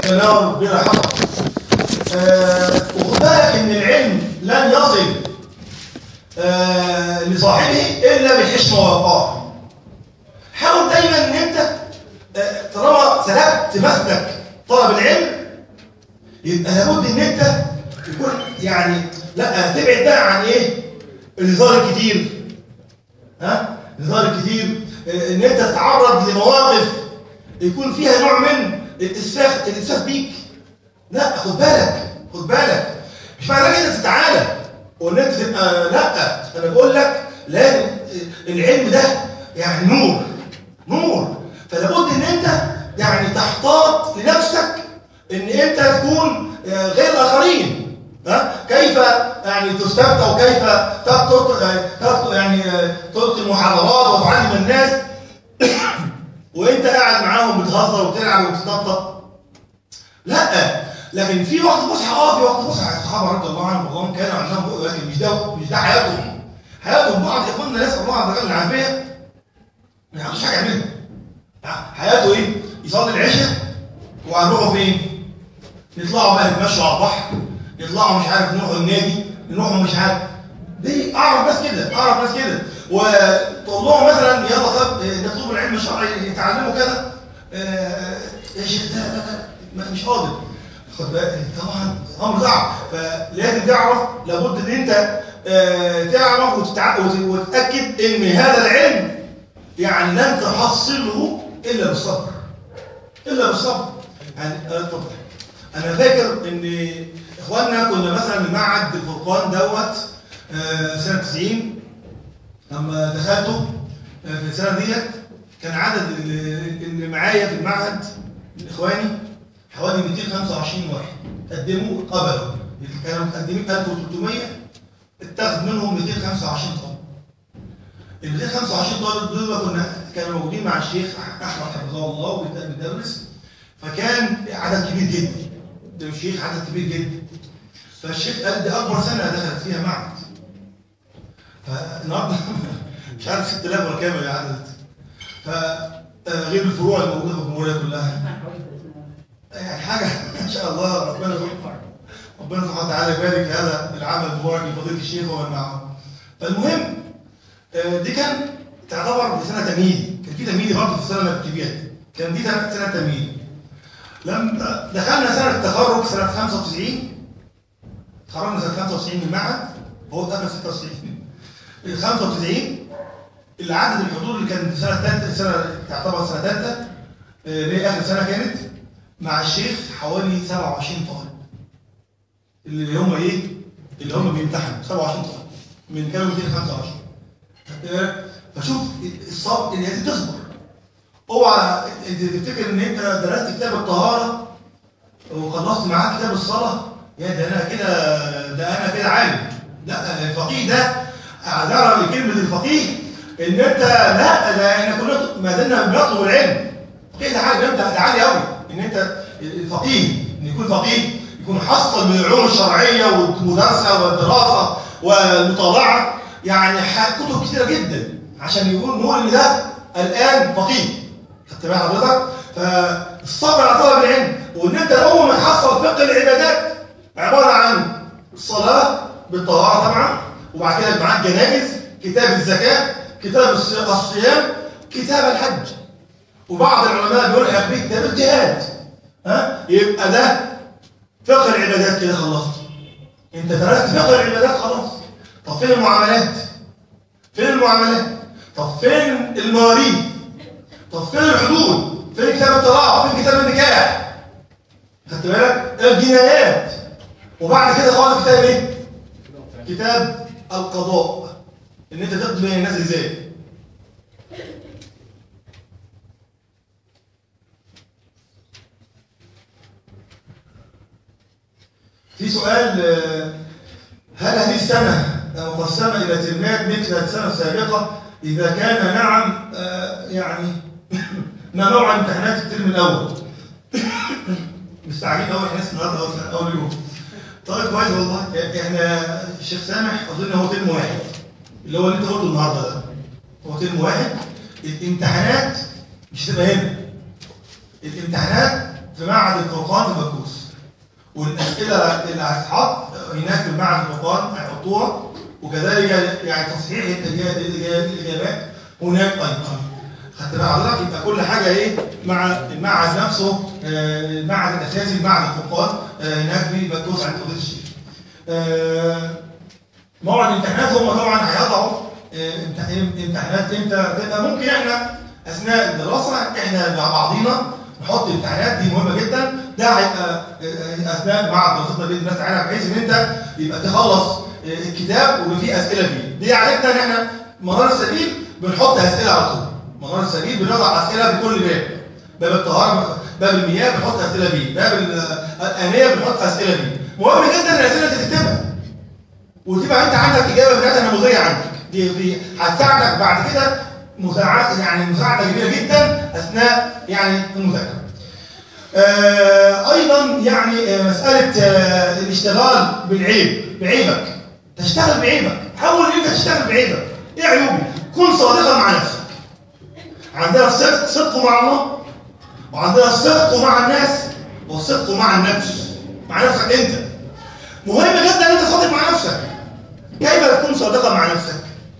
تناول بلا حق آه، وخد بالك ان العلم لن يصل آه، لصاحبه الا بالحشمه والوقار حاول دايما ان انت آه، طالما سلكت مسلك طلب العلم يبقى لابد ان انت يكون يعني لا تبعد بقى عن ايه الهزار الكتير ها الهزار الكتير آه، ان انت تتعرض لمواقف يكون فيها نوع من الاسفاف الاسفاف بيك لا خد بالك خد بالك مش معنى كده تتعالى وان انت تبقى لا انا بقول لك لازم العلم ده يعني نور نور فلابد ان انت يعني تحتاط لنفسك ان انت تكون آه، غير الاخرين ها كيف يعني تستفتى وكيف تلقي يعني آه، تلقي محاضرات وتعلم الناس وانت قاعد معاهم بتهزر وتلعب وتتنطط لا لكن في وقت فسحه اه في وقت فسحه الصحابه رضي الله عنهم والله كانوا عندهم بؤ لكن مش ده مش ده حياتهم حياتهم بعض اخواننا نسال الله عز وجل العافيه ما يعرفوش حاجه يعملها حياته ايه؟ يصلي العشاء وهنروحوا فين؟ يطلعوا بقى يتمشوا على البحر يطلعوا مش عارف نروحوا النادي نروحوا مش عارف دي اعرف ناس كده اعرف ناس كده وتقول لهم مثلا يلا طب نطلب العلم الشرعي يتعلموا كده آه، يا شيخ ده لا لا ما- مش قادر خد بالك طبعا امر صعب فلازم تعرف لابد ان انت آه، تعرف وتتع- وت- وتتاكد ان هذا العلم يعني لن تحصله الا بالصبر الا بالصبر يعني آه، اتفضل انا فاكر ان اخواننا كنا مثلا من معهد الفرقان دوت آه، سنه 90 لما دخلته آه، في السنه ديت كان عدد اللي اللي معايا في المعهد من اخواني حوالي 225 واحد قدموا قبلوا كانوا مقدمين 1300 اتخذ منهم 225 طالب ال 225 طالب دول كنا كانوا موجودين مع الشيخ احمد حفظه الله وبيدرس فكان عدد كبير جدا ده الشيخ عدد كبير جدا فالشيخ قال دي اكبر سنه دخلت فيها معهد فالنهارده مش عارف 6000 ولا كام يا عدد ف آه، غير الفروع الموجوده في الجمهوريه كلها يعني حاجه ان شاء الله ربنا ربنا سبحانه وتعالى يبارك في هذا العمل المبارك لفضيله الشيخ ومن معه فالمهم آه، دي كان تعتبر في سنه تمهيدي كان في تمهيدي برضه في السنه الكبيره كان دي سنه سنة تمهيدي لما دخلنا سنه التخرج سنه 95 تخرجنا سنه 95 من المعهد هو اتقبل 96 ال 95 العدد الحضور اللي كان في سنه ثالثه سنه تعتبر سنه ثالثه آه، اللي هي اخر سنه كانت مع الشيخ حوالي 27 طالب اللي هم ايه اللي هم بيمتحنوا 27 طالب من كانوا 225 آه، فشوف الصبر ان انت تصبر اوعى انت تفتكر ان انت درست كتاب الطهاره وخلصت معاك كتاب الصلاه يا ده انا كده ده انا كده عالم لا الفقيه ده اعذرا لكلمه الفقيه ان انت لا ده احنا كلنا ما زلنا بنطلب العلم الفقيه ده حاجه ده ده عالي قوي ان انت الفقيه ان يكون فقيه يكون حصل من العلوم الشرعيه والمدرسه والدراسه والمطالعه يعني ح- كتب كتيره جدا عشان يقول نقول ان ده الان فقيه خدت بال حضرتك فالصبر على طلب العلم وان انت اول ما تحصل فقه العبادات عباره عن الصلاه بالطهاره طبعا وبعد كده معاك جنائز كتاب الزكاه كتاب الصي- الصيام كتاب الحج وبعض العلماء بيلحق به كتاب الجهاد ها يبقى ده فقه العبادات كده خلصت انت درست فقه العبادات خلاص طب فين المعاملات فين المعاملات طب فين المواريث طب فين الحدود فين كتاب الطلاق فين كتاب النكاح خدت بالك الجنايات وبعد كده خالص كتاب ايه كتاب القضاء ان انت تقضي بين الناس ازاي في سؤال آه، هل هذه السنة مقسمة إلى ترمات مثل السنة السابقة إذا كان نعم آه، يعني ما نوع امتحانات الترم الأول مستعجلين أول ناس النهارده أول أول يوم طيب كويس والله احنا الشيخ سامح أظن هو ترم واحد اللي هو اللي أنت قلته النهارده ده هو ترم واحد الامتحانات مش تبقى هنا الامتحانات في معهد الفرقان في بكوس والاسئله اللي هتتحط هناك في معهد الفرقان هيحطوها وكذلك يعني تصحيح الإجا- الإجا- الاجابات هناك ايضا خدت بقى حضرتك يبقى كل حاجه ايه مع المعهد نفسه آه، المعهد الاساسي معهد الفرقان آه، هناك في بكوس عند فضيله الشيخ آه، موعد الامتحانات هم طبعا هيضعوا آه، امتح- امتحانات امتى تبقى ممكن احنا اثناء الدراسه احنا مع بعضينا نحط الامتحانات دي مهمه جدا ده هيبقى آه، اثناء مع دراستنا باذن الله تعالى بحيث ان انت يبقى تخلص آه، الكتاب ويبقى فيه اسئله فيه دي عادتنا ان احنا منار السبيل بنحط اسئله على طول منار السبيل بنضع اسئله في كل باب باب الطهاره باب المياه بنحط اسئله فيه باب ال- الانيه بنحط اسئله فيه مهم جدا الاسئله دي تكتبها وتبقى انت عندك اجابه بتاعتها نموذجيه عندك دي دي هتساعدك بعد كده مساعده يعني مساعده كبيره جدا اثناء يعني المذاكره. آه ايضا يعني آه مساله آه الاشتغال بالعيب بعيبك تشتغل بعيبك حاول ان انت تشتغل بعيبك ايه عيوبي؟ كن صادقا مع نفسك عندنا الصدق صدق مع الله وعندنا الصدق مع الناس والصدق مع النفس مع نفسك انت مهم جدا ان انت صادق مع نفسك كيف تكون صادقا مع نفسك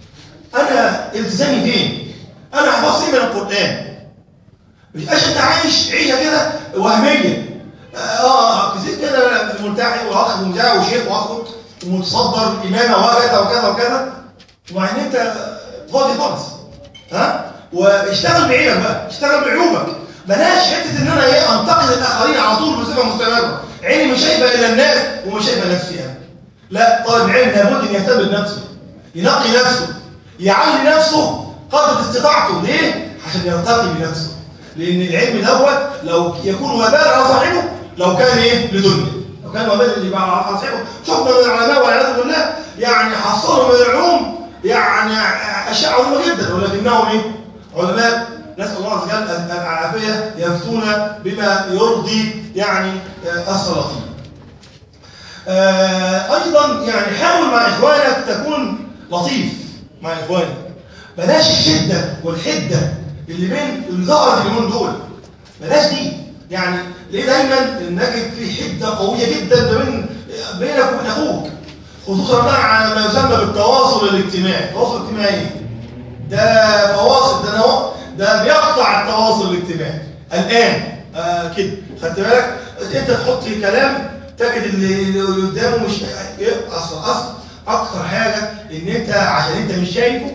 انا التزامي فين انا حفظت ايه من القران مش عشان انت عايش عيشه كده وهميه اه كتير كده ملتحي واخ ومذاع وشيخ واخ ومتصدر امامه وكذا وكذا وكذا ومع ان انت فاضي خالص ها واشتغل بعيبك بقى اشتغل بعيوبك بلاش حته ان انا ايه انتقد الاخرين على طول بصفه مستمره عيني مش شايفه الا الناس ومش شايفه نفسي انا لا طالب العلم لابد ان يهتم بنفسه ينقي نفسه يعلي نفسه قدر استطاعته ليه عشان يرتقي بنفسه لان العلم دوت لو يكون وبال على صاحبه لو كان ايه لدنيا لو كان وبال اللي بقى على صاحبه شفنا من العلماء والعياذ بالله يعني حصلوا من العلوم يعني اشياء عظيمه جدا ولكنهم ايه علماء نسال الله عز وجل العافيه يفتون بما يرضي يعني آه، السلاطين آه، ايضا يعني حاول مع اخوانك تكون لطيف مع اخوانك بلاش الشده والحده اللي بين اللي ظهرت اليومين دول بلاش دي يعني ليه دايما نجد في حده قويه جدا ما بين بينك وبين اخوك خصوصا مع ما يسمى بالتواصل الاجتماعي التواصل الاجتماعي ده فواصل ده نوع ده بيقطع التواصل الاجتماعي الان آه كده خدت بالك انت تحط كلام تجد اللي اللي قدامه مش إيه؟ اصل اصل اكتر حاجه ان انت عشان انت مش شايفه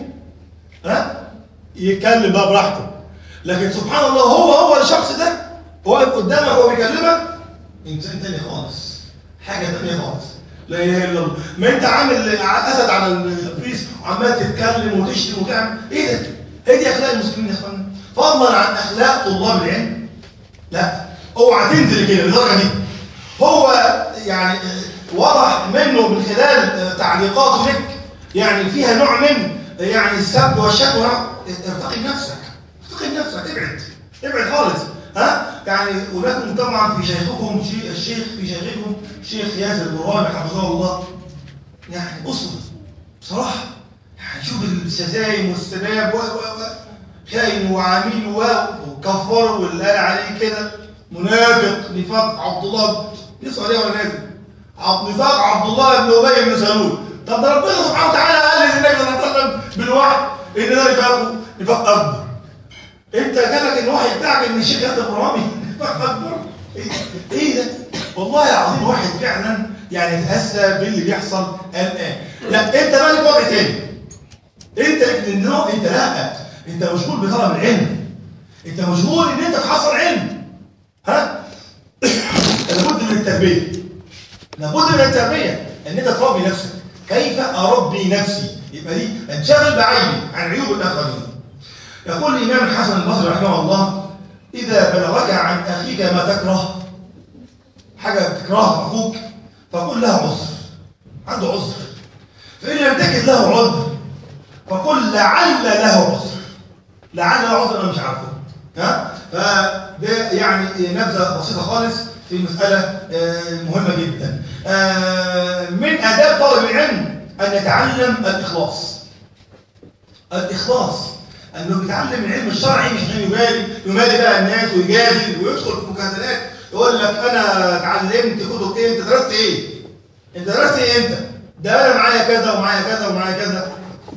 ها يتكلم بقى براحته لكن سبحان الله هو هو الشخص ده هو واقف قدامك وهو بيكلمك انسان تاني خالص حاجه تانيه خالص لا اله الا الله ما انت عامل اسد على الفيس وعمال تتكلم وتشتم وتعمل ايه ده؟ هي دي اخلاق المسلمين يا اخوانا فضلا عن اخلاق طلاب العلم لا اوعى تنزل كده للدرجه دي هو يعني واضح منه من خلال تعليقاته لك يعني فيها نوع من يعني السب والشكوى ارتقي بنفسك ارتقي بنفسك ابعد ابعد خالص ها يعني ولكم طبعا في شيخكم شي- الشيخ في شيخكم شيخ ياسر البرهاني حفظه الله يعني اسوه بصراحه يعني شوف الشتايم والسباب و و و خاين وعميل و وكفر واللي قال عليه كده منافق نفاق عبد الله لسه عليه ولا نازل عبد نفاق عبد الله بن ابي بن سلول طب ده ربنا سبحانه وتعالى قال للنبي صلى الله عليه وسلم بالوحي ان ده نفاق نفاق اكبر انت جالك الوحي بتاعك ان الشيخ ياسر ابراهيمي نفاق اكبر ايه ايه ده والله العظيم واحد فعلا يعني يتاسى باللي بيحصل الان لا انت بقى لك وضع تاني انت من نوع انت لا انت مشغول بطلب العلم انت مشغول ان انت تحصل علم ها لابد من التربيه لابد من التربيه ان انت تربي نفسك كيف اربي نفسي يبقى دي انشغل بعيني عن عيوب الاخرين يقول الامام الحسن البصري رحمه الله اذا بلغك عن اخيك ما تكره حاجه تكرهها اخوك فقل له عذر عنده عذر فان لم تجد له عذر فقل لعل له عذر لعل له عذر انا مش عارفه ها فده يعني نبذه بسيطه خالص في مساله آه، مهمه جدا آه، من اداب طالب العلم ان يتعلم الاخلاص الاخلاص انه بيتعلم العلم الشرعي مش عشان يبالي يمالي بقى الناس ويجادل ويدخل في مجادلات يقول لك انا اتعلمت كتب ايه انت درست ايه انت درست ايه انت ده انا معايا كذا ومعايا كذا ومعايا كذا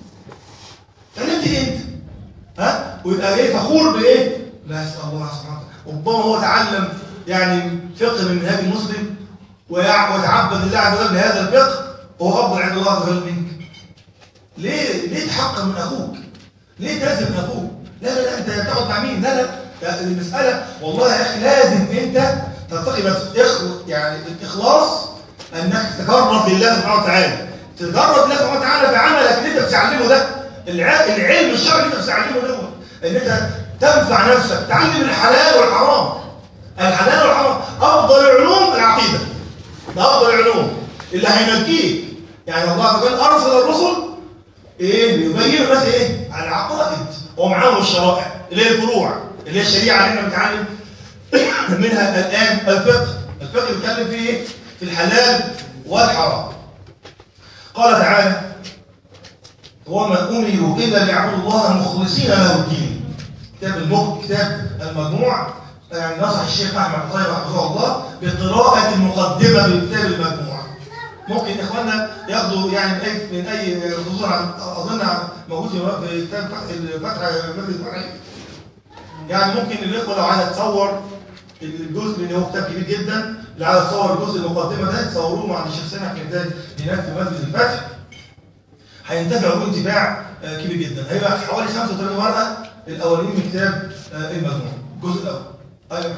اتعلمت ايه انت ها ويبقى جاي فخور بايه لا يسال الله سبحانه وتعالى ربما هو تعلم يعني فقه من منهاج المسلم ويع- ويتعبد لله عز وجل بهذا الفقه وهو افضل عند الله عز وجل منك ليه ليه تحقق من اخوك ليه تلزم من اخوك لا لا لا انت تقعد مع مين لا لا لا، المساله والله يا اخي لازم انت تلتقي بس إخ... يعني الاخلاص انك تتقرب لله سبحانه وتعالى تتقرب لله سبحانه وتعالى في عملك اللي انت بتتعلمه ده الع... العلم الشرعي اللي انت بتتعلمه ده ان انت تنفع نفسك تعلم الحلال والحرام الحلال والحرام افضل العلوم العقيده ده افضل العلوم اللي هينجيك يعني الله عز وجل ارسل الرسل ايه بيبين الناس ايه العقائد ومعاهم الشرائع اللي هي الفروع اللي هي الشريعه اللي احنا بنتعلم منها الان الفقه الفقه بيتكلم فيه ايه في الحلال والحرام قال تعالى وما امروا الا ليعبدوا الله مخلصين له الدين كتاب المخ كتاب المجموع يعني نصح الشيخ احمد طيب حفظه الله بقراءه المقدمه لكتاب المجموع ممكن اخواننا ياخدوا يعني من اي من اي خصوصا اظن موجود في- في كتاب فتح الفتح مسجد الفتح يعني ممكن الاخوه لو عايز تصور الجزء اللي هو كتاب كبير جدا اللي عايز تصور الجزء المقدمه ده تصوروه مع الشيخ سامح كرداد هناك في مسجد الفتح هينتفعوا انتفاع آه، كبير جدا هيبقى حوالي 85 ورقه الاولين من كتاب آه، المجموع الجزء الاول ايوه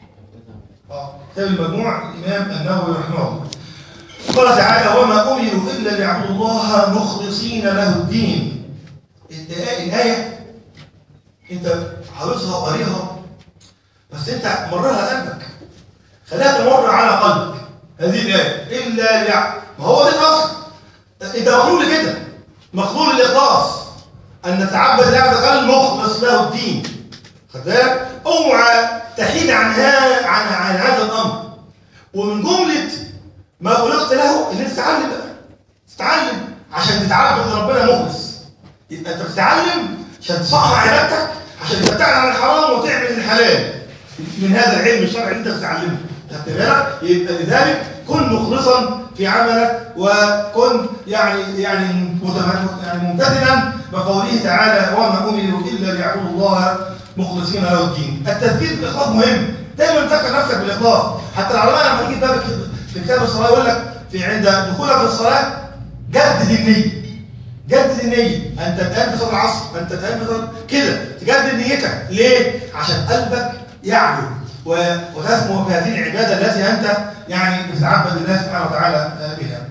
اه كتاب المجموع الامام النووي رحمه الله قال تعالى وما امروا الا ليعبدوا الله مخلصين له الدين الآية- الايه انت حافظها وقاريها بس انت مررها قلبك خليها تمر على قلبك هذه الايه الا ليع ما هو ده الاصل انت مخلوق لكده مخلوق للاخلاص ان نتعبد لله عز وجل مخلص له الدين خد بالك اوعى تحيد عن ها عن عن هذا الامر ومن جمله ما خلقت له ان انت تتعلم بقى تتعلم عشان تتعبد لربنا مخلص يبقى انت بتتعلم عشان تصحح عبادتك عشان تبتعد عن الحرام وتعمل الحلال من هذا العلم الشرعي اللي انت بتتعلمه خدت بالك يبقى لذلك كن مخلصا في عملك وكن يعني يعني متم- يعني ممتثلا بقوله تعالى وما امروا الا ليعبدوا الله مخلصين له الدين التذكير بالاخلاص مهم دايما تفكر نفسك بالاخلاص حتى العلماء لما يجي باب في كتاب الصلاه يقول لك في عند دخولك في الصلاه جدد النيه جدد النية أنت الآن بتصلي العصر أنت الآن بتصلي كده تجدد نيتك ليه؟ عشان قلبك يعبد و- وتسمو في هذه العبادة التي أنت يعني بتتعبد الله سبحانه وتعالى آه، بها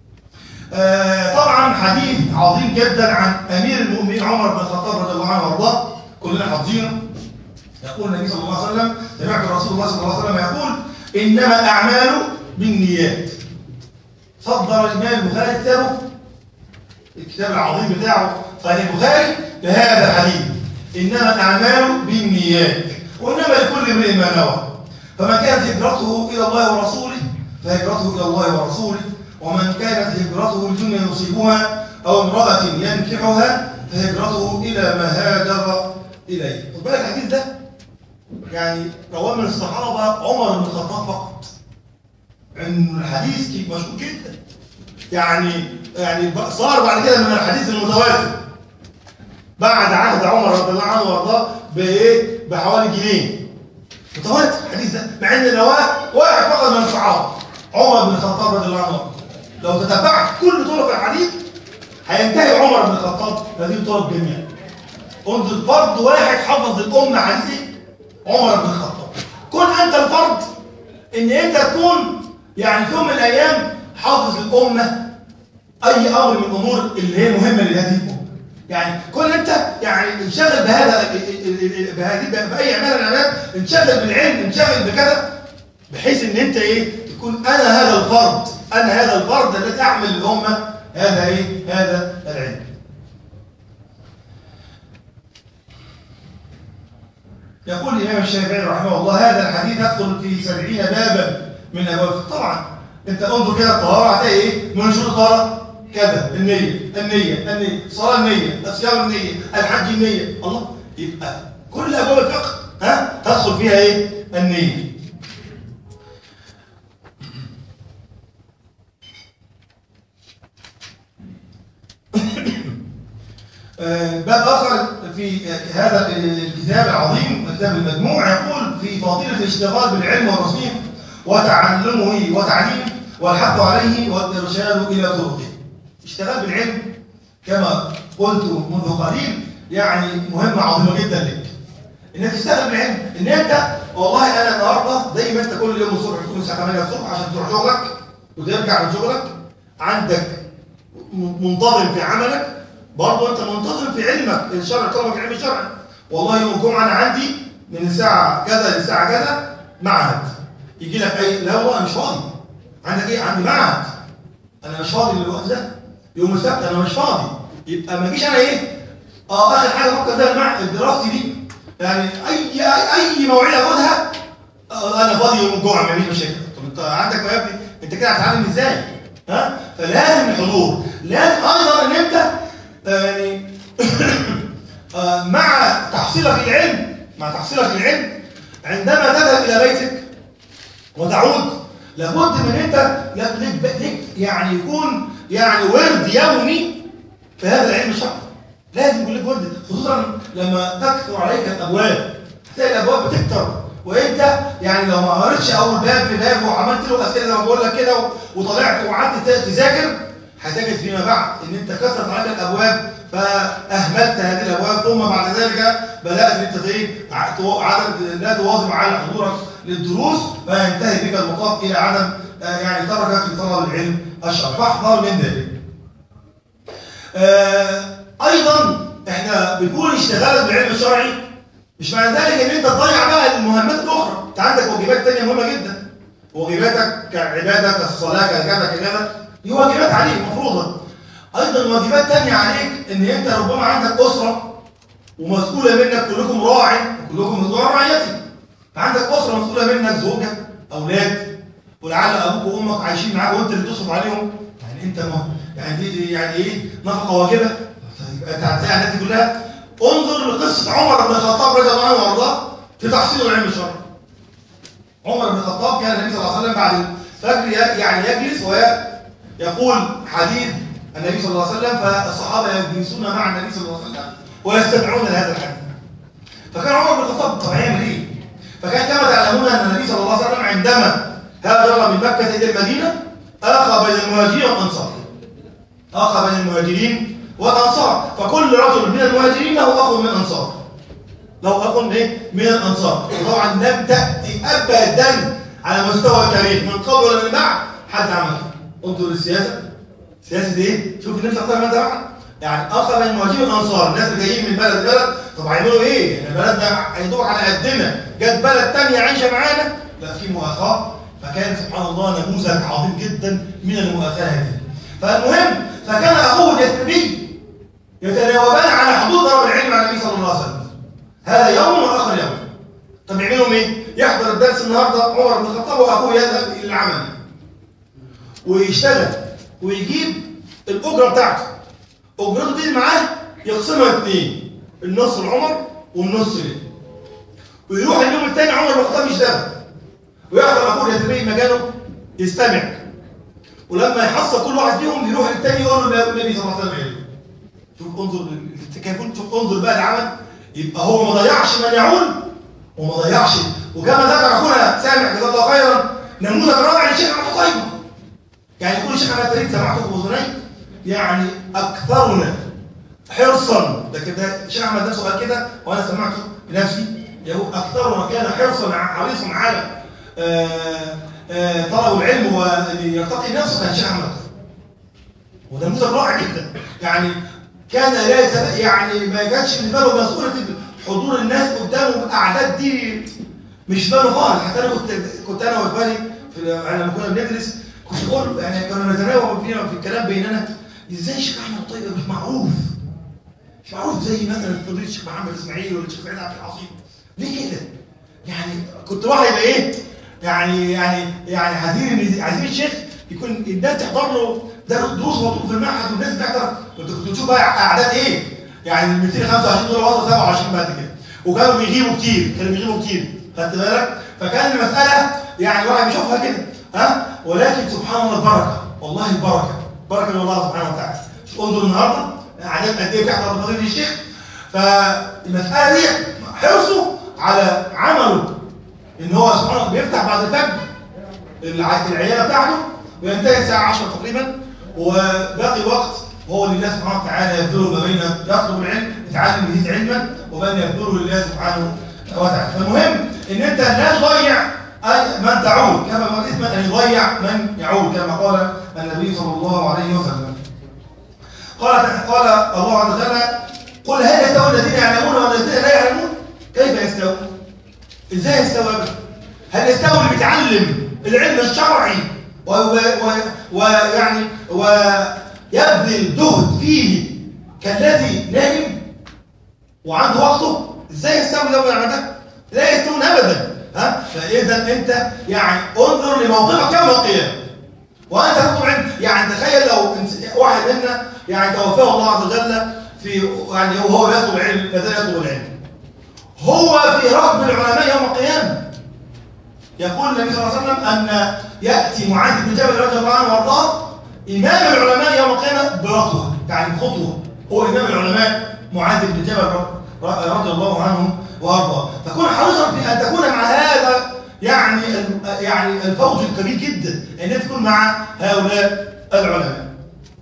آه، طبعا حديث عظيم جدا عن أمير المؤمنين عمر بن الخطاب رضي الله عنه وارضاه كلنا حافظينه يقول النبي صلى الله عليه وسلم سمعت رسول الله صلى الله عليه وسلم يقول إنما الأعمال بالنيات صدر الإمام البخاري كتابه الكتاب العظيم بتاعه صحيح البخاري بهذا الحديث انما الاعمال بالنيات وانما لكل امرئ ما نوى فمن كانت هجرته الى الله ورسوله فهجرته الى الله ورسوله ومن كانت هجرته لدنيا يصيبها او امراه ينكحها فهجرته الى ما هاجر اليه خد بالك الحديث ده يعني رواه من الصحابه عمر بن الخطاب فقط ان الحديث كي- مشهور جدا يعني يعني صار بعد كده من الحديث المتواتر بعد عهد عمر رضي الله عنه وارضاه بايه بحوالي جنيه متواتر الحديث ده مع ان رواه واحد فقط من الصحابه عمر بن الخطاب رضي الله عنه وارضاه لو تتبعت كل طرق الحديث هينتهي عمر بن الخطاب هذه الطرق جميعا انظر فرد واحد حفظ الامه حديث عمر بن الخطاب كن انت الفرد ان انت تكون يعني في يوم من الايام حافظ الامه اي امر من الامور اللي هي مهمه لهذه الامه يعني كل انت يعني انشغل بهذا بهذه باي عباده من العبادات انشغل بالعلم انشغل بكذا بحيث ان انت ايه تكون انا هذا الفرد انا هذا الفرد الذي اعمل الامه هذا ايه هذا العلم يقول الإمام الشافعي رحمه الله هذا الحديث يدخل في سبعين بابا من أبواب طبعا أنت انظر كده الطهارة هتلاقي إيه؟ من شروط الطهارة كذا النية النية النية الصلاة النية الصيام النية الحج النية الله يبقى كل أبواب الفقه ها تدخل فيها إيه؟ النية آه، باب آخر في هذا الكتاب العظيم كتاب المجموع يقول في فضيلة الاشتغال بالعلم والتصنيف وتعلمه وتعليمه والحث عليه والإرشاد إلى طرقه اشتغال بالعلم كما قلت منذ قليل يعني مهمة عظيمة جدا لك انك تشتغل بالعلم ان انت والله انا النهارده زي ما انت كل يوم الصبح تكون الساعه 8 الصبح عشان تروح شغلك وترجع من شغلك عندك منتظم في عملك برضه انت منتظم في علمك الشرع طلبك العلم الشرعي والله يوم الجمعه انا عندي من الساعه كذا للساعه كذا معهد يجي لك اي لا والله انا مش فاضي عندك ايه عندي معهد انا مش فاضي الوقت ده يوم السبت انا مش فاضي يبقى ما اجيش انا ايه اه اخر حاجه افكر فيها المعهد دراستي دي يعني اي اي موعد اخدها آه انا فاضي يوم الجمعه ما فيش مشاكل طب انت عندك يا ابني انت كده هتتعلم ازاي ها فلازم الحضور لازم ايضا ان انت يعني آه مع تحصيلك العلم مع تحصيلك العلم عندما تذهب الى بيتك وتعود لابد من انت لك يعني يكون يعني ورد يومي في هذا العلم الشرعي لازم يكون لك ورد خصوصا لما تكثر عليك الابواب تلاقي الابواب بتكتر وانت يعني لو ما قريتش اول باب في باب وعملت له اسئله زي ما بقول لك كده وطلعت وقعدت تذاكر هتجد فيما بعد ان انت كثرت عليك الابواب فاهملت هذه الابواب ثم بعد ذلك بدات ان انت ايه عدم لا تواظب على حضورك للدروس فينتهي بك المطاف الى عدم يعني تركك لطلب العلم الشرعي فاحذر من ذلك. ايضا احنا بنقول اشتغالك بالعلم الشرعي مش معنى ذلك ان انت تضيع بقى المهمات الاخرى انت عندك واجبات ثانيه مهمه جدا واجباتك كعباده كالصلاه كذا كذا دي واجبات عليك مفروضه ايضا واجبات ثانيه عليك ان انت ربما عندك اسره ومسؤوله منك كلكم راع وكلكم مسؤول عن رعيتك فعندك اسره مسؤوله منك زوجه اولاد ولعل ابوك وامك عايشين معاك وانت اللي تصرف عليهم يعني انت ما يعني دي يعني ايه نفقه واجبه انت هتلاقي الناس دي كلها انظر لقصه عمر بن الخطاب رضي الله عنه وارضاه في تحصيل العلم الشرعي عمر بن الخطاب كان النبي صلى الله عليه وسلم بعد الفجر يعني يجلس ويقول حديث النبي صلى الله عليه وسلم فالصحابه يجلسون مع النبي صلى الله عليه وسلم ويستمعون لهذا الحديث فكان عمر بن الخطاب طب هيعمل ايه؟ فكان كما تعلمون ان النبي صلى الله عليه وسلم عندما هاجر من مكه الى المدينه اخى بين المهاجرين والانصار اخى بين المهاجرين والانصار فكل رجل من المهاجرين له اخ من الانصار له اخ ايه من الانصار وطبعا لم تاتي ابدا على مستوى التاريخ من قبل ولا من بعد حد عمل انظر للسياسه سياسه ايه شوف النبي صلى الله عليه وسلم ماذا يعني اخ بين المهاجرين والانصار الناس اللي جايين من بلد لبلد طب هيعملوا ايه يعني بلدنا هيدور على قدنا جت بلد ثانيه عايشه معانا لا في مؤاخاه فكان سبحان الله نموذج عظيم جدا من المؤاخاه هذه فالمهم فكان اخوه اليثربي يتناوبان على حدود طلب العلم عن النبي صلى الله عليه وسلم هذا يوم واخر يوم طب يعملوا ايه يحضر الدرس النهارده عمر بن الخطاب واخوه يذهب الى العمل ويشتغل ويجيب الاجره بتاعته اجرته دي معاه يقسمها اثنين النص لعمر والنص ليه ويروح اليوم الثاني عمر بن الخطاب يشتغل ويحضر اخوه اليثربي مكانه يستمع ولما يحصل كل واحد فيهم يروح للثاني يقول له النبي صلى الله عليه وسلم شوف انظر التكافل شوف انظر بقى العمل يبقى هو ما ضيعش من يعول وما ضيعش وكما ذكر اخونا سامع جزاه الله خيرا نموذج رائع للشيخ عبد طيب يعني كل شيخ انا فريد سمعته في اذني يعني اكثرنا حرصا ده كده الشيخ احمد نفسه قال كده وانا سمعته بنفسي يقول اكثرنا كان حرصا حريصا على آآ آآ طلب العلم ويرتقي نفسه كان الشيخ احمد وده نموذج رائع جدا يعني كان لا يعني ما كانش في باله مسؤوليه حضور الناس قدامه الاعداد دي مش باله خالص حتى انا كنت كنت انا واخواني في لما كنا بندرس كنت بقول يعني كنا نتناوب فينا في الكلام بيننا ازاي الشيخ احمد طيب مش معروف مش معروف زي مثلا فضيله الشيخ محمد اسماعيل ولا الشيخ سعيد عبد العظيم ليه كده؟ يعني كنت واحد يبقى ايه؟ يعني يعني يعني عايزين عايزين الشيخ يكون الناس تحضر له دروس مطلوب في المعهد والناس بتحضر كنت كنت تشوف بقى اعداد ايه؟ يعني 225 دول وصلوا 27 بعد كده وكانوا بيغيبوا كتير كانوا بيغيبوا كتير خدت بالك؟ فكان المساله يعني واحد بيشوفها كده ها ولكن سبحان الله البركه والله البركه بركه من الله سبحانه وتعالى انظر النهارده عدد قد ايه بيحضر فضيله الشيخ فالمساله دي حرصه على عمله ان هو سبحانه بيفتح بعد الفجر الع- العياده بتاعته وينتهي الساعه 10 تقريبا وباقي وقت هو لله سبحانه وتعالى يبذله ما بين يطلب العلم يتعلم يزيد علما وبين يبذله لله سبحانه وتعالى فالمهم ان انت لا تضيع أي من تعود كما قال اثما ان يضيع من يعود كما قال النبي صلى الله عليه وسلم قال قال الله عز وجل قل هل يستوي الذين يعلمون والذين لا يعلمون كيف يستوون ازاي يستوى أبدا؟ هل يستوي اللي بيتعلم العلم الشرعي و- و- ويعني ويبذل جهد فيه كالذي نائم وعنده وقته ازاي يستوي ده ولا ده لا يستوون ابدا ها فاذا انت يعني انظر لموقفك يوم القيامه وانت تطلب علم يعني تخيل لو إنس- واحد منا يعني توفاه الله عز وجل في يعني وهو يطلب العلم ما زال يطلب العلم هو في ركب العلماء يوم القيامه يقول النبي صلى الله عليه وسلم ان ياتي معاذ بن جبل رضي الله عنه وارضاه امام العلماء يوم القيامه برطوه يعني بخطوه هو امام العلماء معاذ بن جبل ر- رضي الله عنه وارضاه فكن حريصا في ان تكون مع هذا يعني ال- يعني الفوز الكبير جدا ان أنت تكون مع هؤلاء العلماء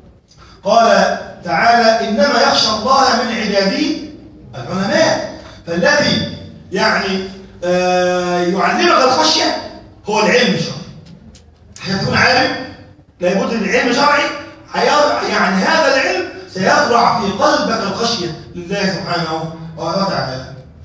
قال تعالى انما يخشى الله من عباده العلماء فالذي يعني آه، يعلمك الخشيه هو العلم الشرعي عشان تكون عالم لابد من علم شرعي هي- يعني هذا العلم سيزرع في قلبك الخشيه لله سبحانه وتعالى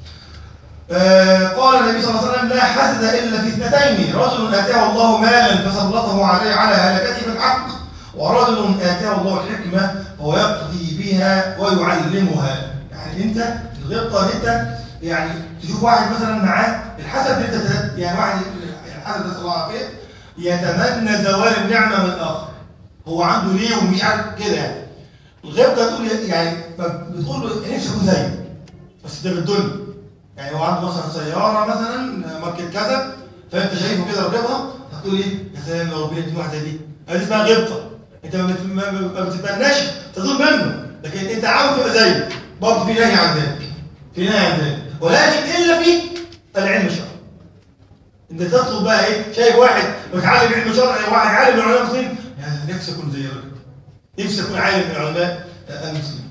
آه، قال النبي صلى الله عليه وسلم لا حسد الا في اثنتين رجل اتاه الله مالا فسلطه عليه على هلكته بالحق ورجل اتاه الله الحكمه فهو يقضي بها ويعلمها يعني انت الغبطه ان انت يعني تشوف واحد مثلا معاه الحسد ان انت تت- يعني واحد الحسد نسال الله العافيه يتمنى زوال النعمه من الاخر هو عنده ليه ومش عارف كده يعني الغبطه تقول يعني بتقول له نفسي اكون زيك بس ده بالدنيا يعني هو عنده مثلا سياره مثلا ماركه كذا فانت شايفه كده راكبها هتقول ايه يا سلام لو ربنا يديني واحده دي هذه اسمها غبطه انت ما بت- ما- ما بتتمناش تزول منه لكن انت عاوز تبقى زيه برضه في نهي عن ذلك في نهي عن ذلك ولكن الا في العلم الشرعي انت تطلب بقى ايه شايف واحد متعلم علم شرعي واحد عالم من علماء المسلمين يا نفسي اكون زي الراجل نفسي اكون عالم من علماء المسلمين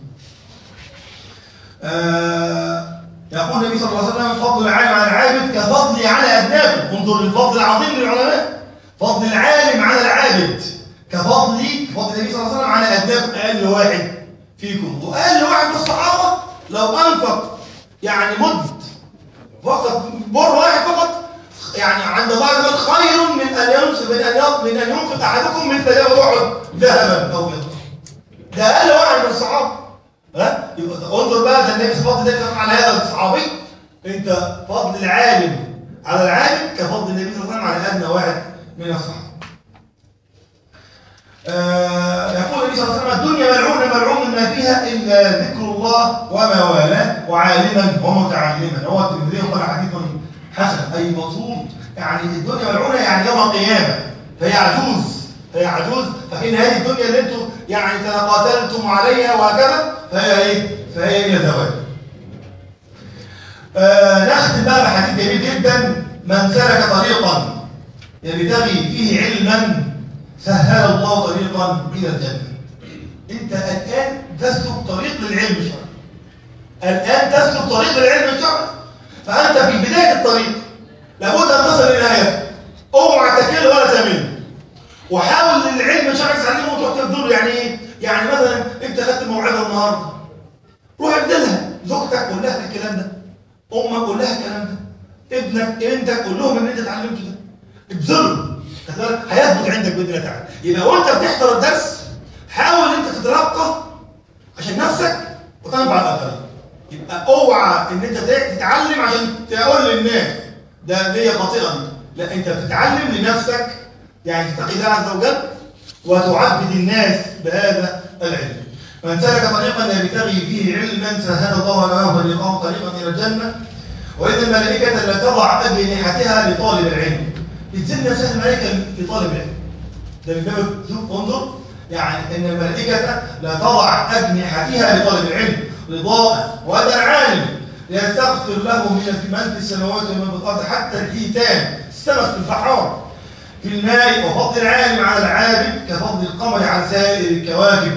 آه يقول النبي صلى الله عليه وسلم فضل العالم على العابد كفضلي على ادناكم انظر للفضل العظيم للعلماء فضل العالم على العابد كفضلي كفضل النبي صلى الله عليه وسلم على ادناكم اقل واحد فيكم واقل واحد من الصحابه لو انفق يعني مد فقط بر واحد فقط يعني عند الله عز وجل خير من ان ينفق من ان ينفق من ان ينفق احدكم مثل جبل احد ذهبا او فضه ده اقل واحد من الصحابه ها يبقى انظر بقى ده النبي صلى الله عليه وسلم على هذا الصحابي انت فضل العالم على العالم كفضل النبي صلى الله عليه وسلم على ادنى واحد من الصحابه آه يقول النبي صلى الله عليه وسلم الدنيا ملعونه ملعون ما فيها الا ذكر الله وما والاه وعالما ومتعلما هو الترمذي قال حديث حسن اي مطلوب يعني الدنيا ملعونه يعني يوم القيامه فهي عجوز فهي عجوز فإن هذه الدنيا اللي انتم يعني تقاتلتم عليها وهكذا فهي ايه؟ فهي الى زوال. آه نختم بقى بحديث جميل جدا من سلك طريقا يبتغي فيه علما سهل الله طريقا الى الجنه. انت الان تسلك طريق للعلم الشرعي. الان تسلك طريق للعلم الشرعي. فانت في بدايه الطريق لابد ان تصل الى نهايته. اوعى تكل ولا تمل. وحاول العلم الشرعي تتعلمه وتروح تبذله يعني ايه؟ يعني مثلا انت خدت موعظه النهارده روح ابدلها زوجتك قول لها الكلام ده امك قول لها الكلام ده ابنك بنتك قول لهم ان انت اتعلمت ده ابذله خد بالك؟ هيثبت عندك باذن الله تعالى يبقى وانت بتحضر الدرس حاول انت تتلقى عشان نفسك وتنفع الاخرين يبقى اوعى ان انت تتعلم عشان تقول للناس ده ليا خاطئه دي لا انت بتتعلم لنفسك يعني تتقي الله عز وجل وتعبد الناس بهذا العلم من سلك طريقا يبتغي فيه علما سهل الله له طريقا طريقا الى الجنه واذا الملائكه لا تضع اجنحتها لطالب العلم بتزن نفسها الملائكه لطالب العلم ده من باب شوف انظر يعني ان الملائكه لا تضع اجنحتها لطالب العلم رضاء وهذا العالم ليستغفر له من من في السماوات ومن في الارض حتى الحيتان السمك في البحار في الماء وفضل العالم على العابد كفضل القمر على سائر الكواكب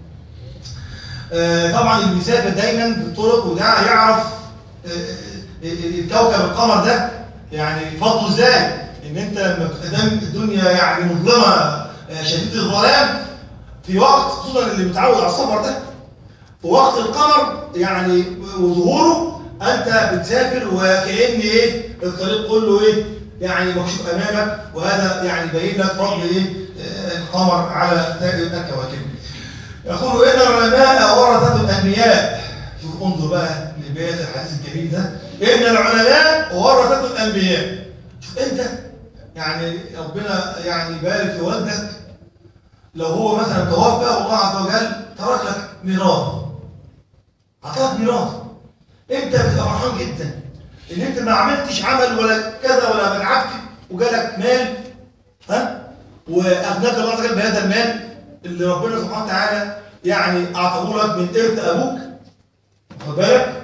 آه، طبعا اللي بيسافر دايما بالطرق وده يعرف آه، آه، الكوكب القمر ده يعني فضله ازاي ان انت لما قدام الدنيا يعني مظلمه شديده الظلام في وقت خصوصا اللي متعود على السفر ده في وقت القمر يعني وظهوره انت بتسافر وكأن ايه الطريق كله ايه يعني مكشوف امامك وهذا يعني يبين لك فضل ايه القمر على سائر الكواكب يقول ان العلماء ورثه الانبياء شوف انظر بقى لبيات الحديث الجميل ده ان العلماء ورثه الانبياء شوف انت يعني ربنا يعني يبارك في والدك لو هو مثلا توفى والله عز وجل ترك لك ميراث اعطاك ميراث انت بتبقى فرحان جدا ان انت ما عملتش عمل ولا كذا ولا منعكت وجالك مال ها واغناك الله عز وجل بهذا المال اللي ربنا سبحانه وتعالى يعني اعطاه لك من ارث ابوك واخد بالك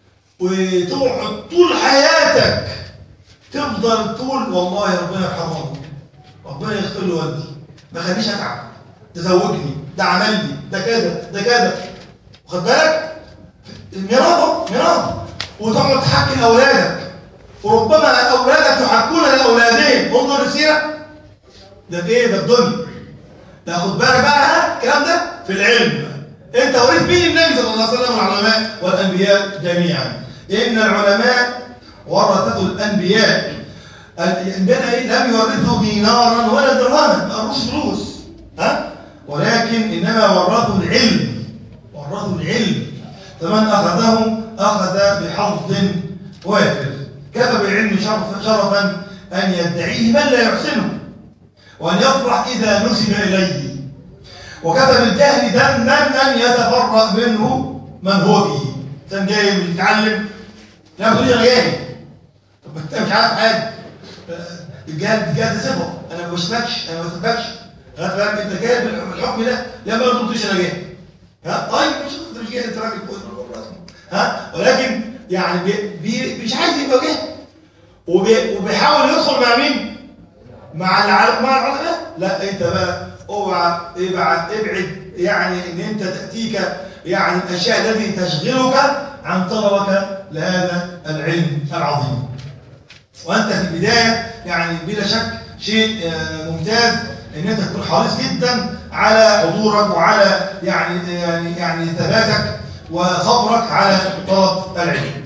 وتقعد طول حياتك تفضل تقول والله ربنا يرحمه ابوك ربنا يغفر له والدي ما خليش اتعب تزوجني ده عمل لي ده كذا ده كذا واخد بالك ميراثه ميراث وتقعد تحكي لاولادك وربما اولادك يحكون لاولادهم انظر السيره ده في ايه ده الدنيا ده خد بالك بقى الكلام ده في العلم انت وريت مين النبي صلى الله عليه وسلم والعلماء والانبياء جميعا ان العلماء ورثه الانبياء الانبياء ايه لم يورثوا دينارا ولا درهما ما قروش فلوس ها ولكن انما ورثوا العلم ورثوا العلم فمن اخذه اخذ بحظ وافر كفى بالعلم شرف شرفا ان يدعيه من لا يحسنه وأن يفرح إذا نسب إليه وكفى بالجهل ذما أن يتبرأ منه من هو فيه كان جاي بيتعلم لا بتقول أنا جاي طب أنت مش عارف حاجة الجهل الجهل ده صفة أنا ما بسمعكش أنا ما بسمعكش فاهم أنت جاي بالحكم ده لما ما تقولش أنا جاي ها طيب مش أنت مش جاي أنت راجل كويس ها ولكن يعني بي بي مش عايز يبقى جاي وبيحاول يدخل مع مين؟ مع العالم مع العلماء لا انت بقى اوعى ابعد ابعد يعني ان انت تاتيك يعني الاشياء التي تشغلك عن طلبك لهذا العلم العظيم وانت في البدايه يعني بلا شك شيء ممتاز ان انت تكون حريص جدا على حضورك وعلى يعني يعني يعني ثباتك وصبرك على طلب العلم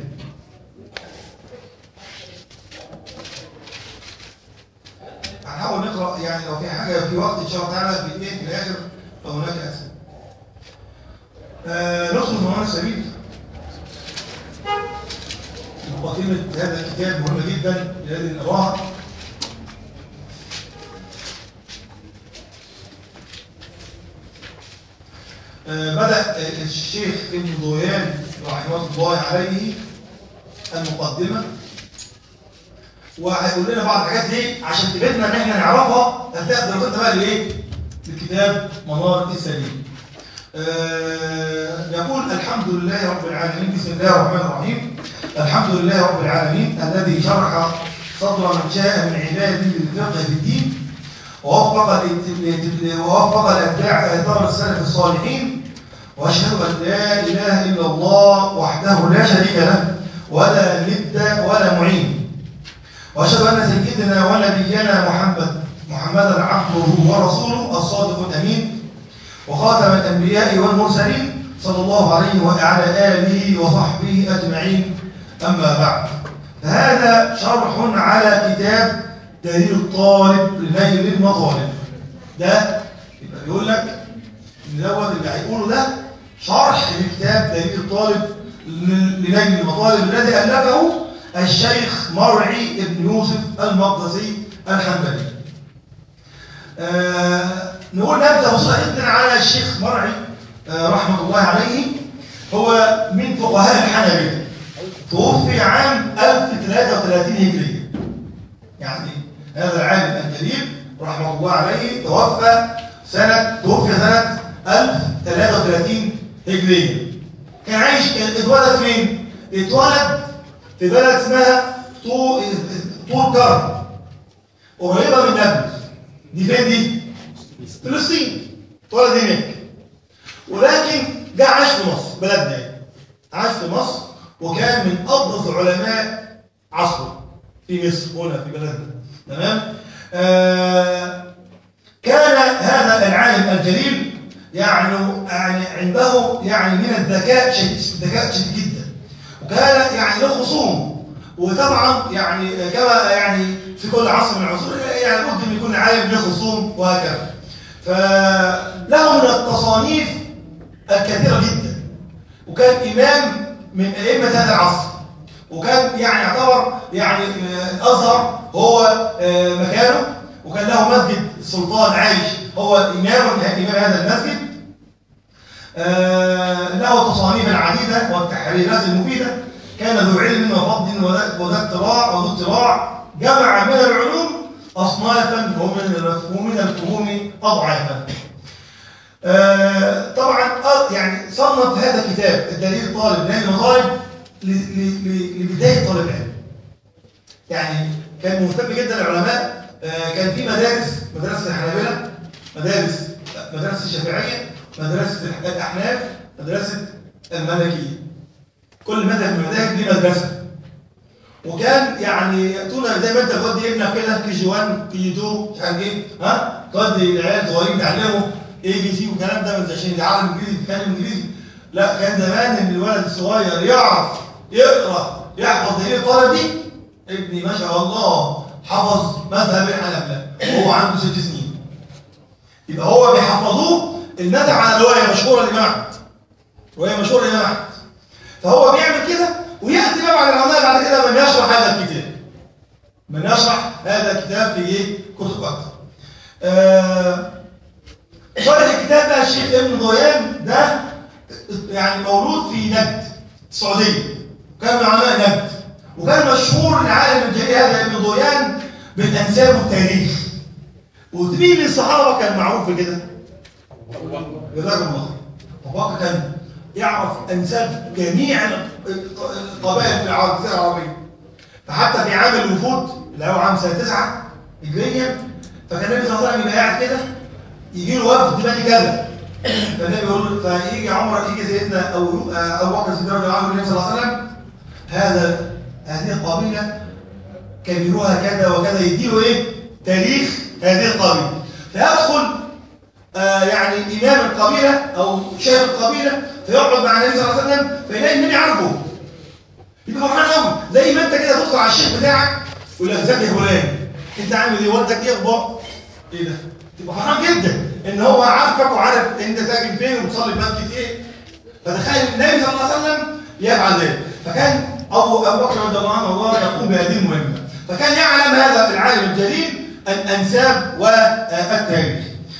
هنحاول نقرا يعني لو في حاجه في وقت ان شاء الله تعالى في ايه في الاخر فهناك اسئله. آه ندخل في موانع السبيل. مقدمه هذا الكتاب مهمه جدا لهذه القراءه. آه بدأ الشيخ ابن ضويان رحمه الله عليه المقدمة وهيقول لنا بعض الحاجات دي عشان تفيدنا ان احنا نعرفها اثناء دراستنا بقى لايه؟ لكتاب منار السليم. آه يقول الحمد لله رب العالمين بسم الله الرحمن الرحيم الحمد لله رب العالمين الذي شرح صدر من شاء من عباده للفقه في الدين ووفق ووفق الاتباع اثار السلف الصالحين واشهد ان لا اله الا الله وحده لا شريك له ولا ند ولا معين واشهد ان سيدنا ونبينا محمد محمدا عبده ورسوله الصادق الامين وخاتم الانبياء والمرسلين صلى الله عليه وعلى اله وصحبه اجمعين اما بعد فهذا شرح على كتاب دليل الطالب لنيل المطالب ده يبقى بيقول لك ان دوت اللي هيقوله ده شرح لكتاب دليل الطالب لنيل المطالب الذي الفه الشيخ مرعي ابن يوسف المقدسي الحنبلي آه نقول نبذة بسيطة جدا على الشيخ مرعي آه رحمة الله عليه هو من فقهاء الحنبلة توفي عام 1033 هجرية يعني هذا العالم الجليل رحمه الله عليه توفى سنة توفي سنة 1033 هجرية كان عايش اتولد فين؟ اتولد في بلد اسمها طول طول كرم قريبة من نابلس دي فين دي؟ فلسطين اتولد هناك ولكن جه عاش في مصر بلدنا يعني عاش في مصر وكان من ابرز علماء عصره في مصر هنا في بلدنا تمام آه كان هذا العالم الجليل يعني يعني عنده يعني من الذكاء شديد الذكاء شديد جدا وكان يعني له خصوم وطبعا يعني كما يعني في كل عصر من العصور يعني بد ان يكون عالم له خصوم وهكذا فله من التصانيف الكثيره جدا وكان امام من ائمه هذا العصر وكان يعني يعتبر يعني الازهر هو مكانه وكان له مسجد السلطان عايش هو امام امام هذا المسجد له تصانيف العديده والتحريرات المفيده كان ذو علم وفضل وذو اطلاع وذو اطلاع جمع من العلوم اصنافا ومن ومن الفهوم اضعافا طبعا يعني صنف هذا الكتاب الدليل الطالب نهي المطالب لبدايه طالب العلم يعني كان مهتم جدا العلماء كان في مدارس مدرسه الحنابله مدارس مدرسه الشافعيه مدرسه الاحناف مدرسه المالكيه كل مذهب من المذاهب ليه مدرسه وكان يعني ياتونا زي ما انت تودي ابنك كده كي جي 1 كي جي 2 مش عارف ايه ها تودي العيال صغيرين يتعلموا اي بي سي والكلام ده مش عشان يتعلم انجليزي يتكلم انجليزي لا كان زمان ان الولد الصغير يعرف يقرا يحفظ دليل الطالب دي ابني ما شاء الله حفظ مذهب الحنابلة وهو عنده ست سنين يبقى هو بيحفظوه المذهب على روايه مشهوره للامام احمد روايه مشهوره للامام احمد فهو بيعمل كده وياتي بقى على العلماء بعد كده من يشرح هذا الكتاب من يشرح هذا الكتاب في ايه كتب اكتر آه شرح الكتاب بقى الشيخ ابن ضيان ده يعني مولود في نجد السعوديه كان من علماء نجد وكان مشهور العالم الجليل هذا ابن ضيان بالانساب والتاريخ ومين من الصحابه كان معروف بكده؟ جزاكم الله ابو بكر كان يعرف انساب جميع القبائل في الجزيره العربيه فحتى في عام الوفود اللي هو عام سنه 9 هجريا فكان النبي صلى الله عليه وسلم يبقى قاعد كده يجي له وفد بني كذا فالنبي يقول فيجي عمر يجي سيدنا او ابو بكر الصديق رضي الله عنه النبي صلى الله عليه وسلم هذا هذه القبيله كبيرها كذا وكذا يديله ايه تاريخ هذه القبيله فيدخل آه يعني امام القبيله او شيخ القبيله فيقعد مع النبي صلى الله عليه وسلم فيلاقي النبي عارفه يبقى فرحان قوي زي ما انت كده تدخل على الشيخ بتاعك يقول لك ازيك يا فلان انت عامل ايه والدك ايه اخبار ايه ده تبقى فرحان جدا ان هو عارفك وعارف انت ساكن فين وبتصلي في مسجد ايه فتخيل النبي صلى الله عليه وسلم يفعل ذلك فكان ابو ابو بكر رضي الله عنه الله يقوم بهذه المهمه فكان يعلم هذا العالم الجليل الانساب والتاريخ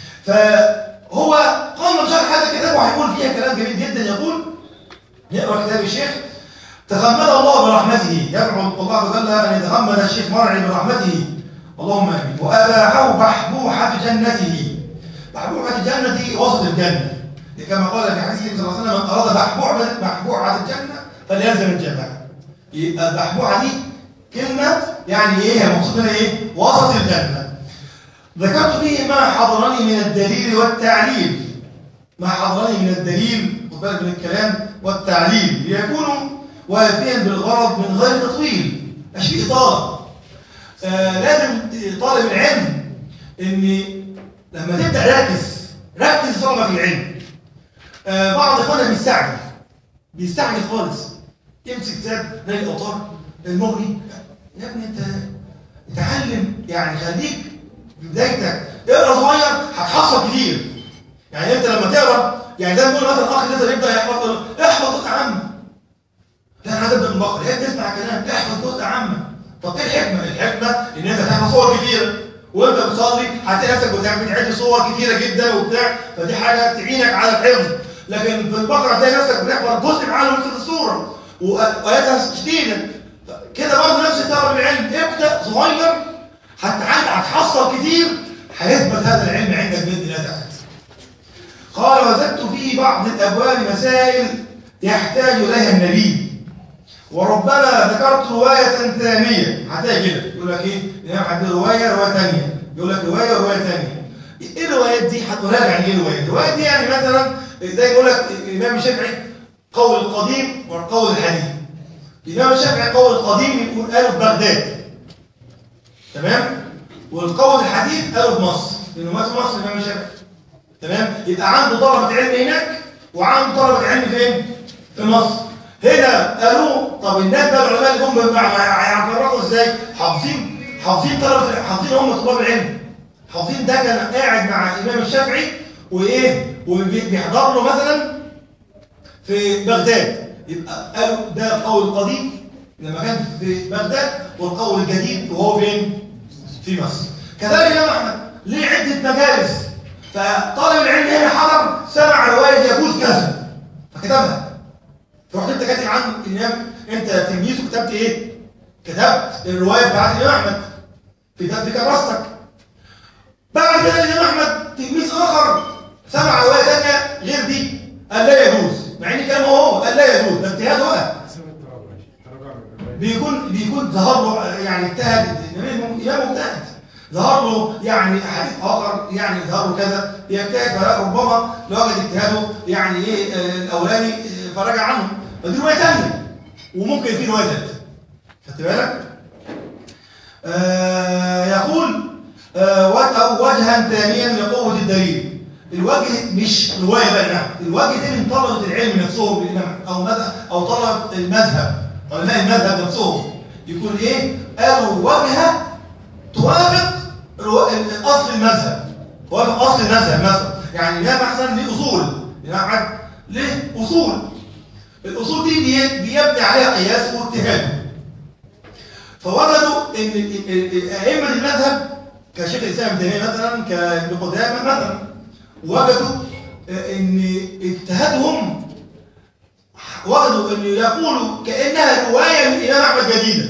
فهو قام بشرح هذا الكتاب وهيقول فيها كلام جميل جدا يقول نقرا كتاب الشيخ تغمد الله برحمته يدعو الله عز وجل ان يتغمد الشيخ مرعي برحمته اللهم امين واباحه بحبوحه جنته بحبوحه الجنه وسط الجنه كما قال في حديث النبي صلى الله عليه وسلم من اراد بحبوحه بحبوحه الجنه فليلزم الجماعه يبقى البحبوحه دي كلمه يعني ايه هي مقصود منها ايه وسط الجنه ذكرت فيه ما حضرني من الدليل والتعليل ما حضرني من الدليل خد بالك من الكلام والتعليل ليكونوا وافيا بالغرض من غير تطويل مش في اطاله آه لازم طالب العلم ان لما تبدا ركز ركز طلبك العلم آه بعض اخواننا بيستعجل بيستعجل خالص يمسك كتاب نادي الاوطار المغني يا ابني انت اتعلم يعني خليك في بدايتك اقرا صغير هتحصل كتير يعني انت لما تقرا يعني زي ما بيقول مثلا اخ لسه يبدا يحفظ احفظ جزء عامه لا انا هتبدا من بقره هي تسمع كلام احفظ جزء عامه طب ايه الحكمه؟ الحكمه ان انت تحفظ صور كتيره وانت بتصلي هتلاقي نفسك بتعد صور كتيره جدا وبتاع فدي حاجه تعينك على الحفظ لكن في البقره هتلاقي نفسك بتحفظ جزء معاه نفس الصوره واياتها شديده كده برضه نفس طلب العلم ابدا صغير هتعلم هتحصل كتير هيثبت هذا العلم عندك باذن الله تعالى قال وجدت في بعض الابواب مسائل يحتاج اليها النبي وربما ذكرت روايه ثانيه حتى كده يقول لك ايه الامام عنده روايه روايه ثانيه يقول لك روايه وروايه ثانيه ايه الروايات دي هتراجع يعني ايه الروايات الروايات دي يعني مثلا زي يقول لك الامام الشافعي قول القديم والقول الحديث الامام الشافعي قول القديم يقول قالوا في بغداد تمام والقول الحديث قالوا في مصر لانه ما في مصر الامام الشافعي تمام يبقى عنده طلبه علم هناك وعنده طلبه علم فين في مصر هنا قالوا طب الناس بقى العلماء اللي هم هيعرفوا ازاي حافظين حافظين طلبه حافظين هم طلاب العلم حافظين ده كان قاعد مع الامام الشافعي وايه وبيحضر له مثلا في بغداد يبقى قالوا ده القول القديم لما كان في بغداد والقول الجديد وهو فين في مصر كذلك الامام احمد ليه عده مجالس فطالب العلم هنا حضر سمع روايه يجوز كذا فكتبها فرحت انت كاتب عنه الامام انت تلميذ وكتبت ايه كتبت الروايه بتاعت الامام احمد في في كراستك بعد كده الامام احمد تلميذ اخر سمع روايه ثانيه غير دي قال لا يجوز مع ان كلامه هو قال لا يجوز ده اجتهاد بقى بيكون بيكون ظهر له يعني اجتهد الامام مجتهد ظهر له يعني حديث اخر يعني ظهر له كذا يجتهد فربما لو وجد اجتهاده يعني ايه الاولاني فرجع عنه فدي روايه ثانيه وممكن في روايه ثالثه خدت بالك؟ آه يقول آه وجها ثانيا لقوه الدليل الوجه مش روايه بقى نعم الوجه ده من طلبه العلم نفسهم بالامام او مذهب او طلبه المذهب علماء المذهب نفسهم يكون ايه قالوا وجهه توافق اصل المذهب توافق اصل المذهب مثلا يعني الامام احسن ليه اصول الامام احمد ليه اصول الاصول دي بيبني عليها قياس واجتهاد فوجدوا ان ائمه المذهب كشيخ الاسلام ابن تيميه مثلا كابن قدامه مثلا وجدوا ان اجتهادهم وجدوا ان يقولوا كانها روايه من الامام احمد جديده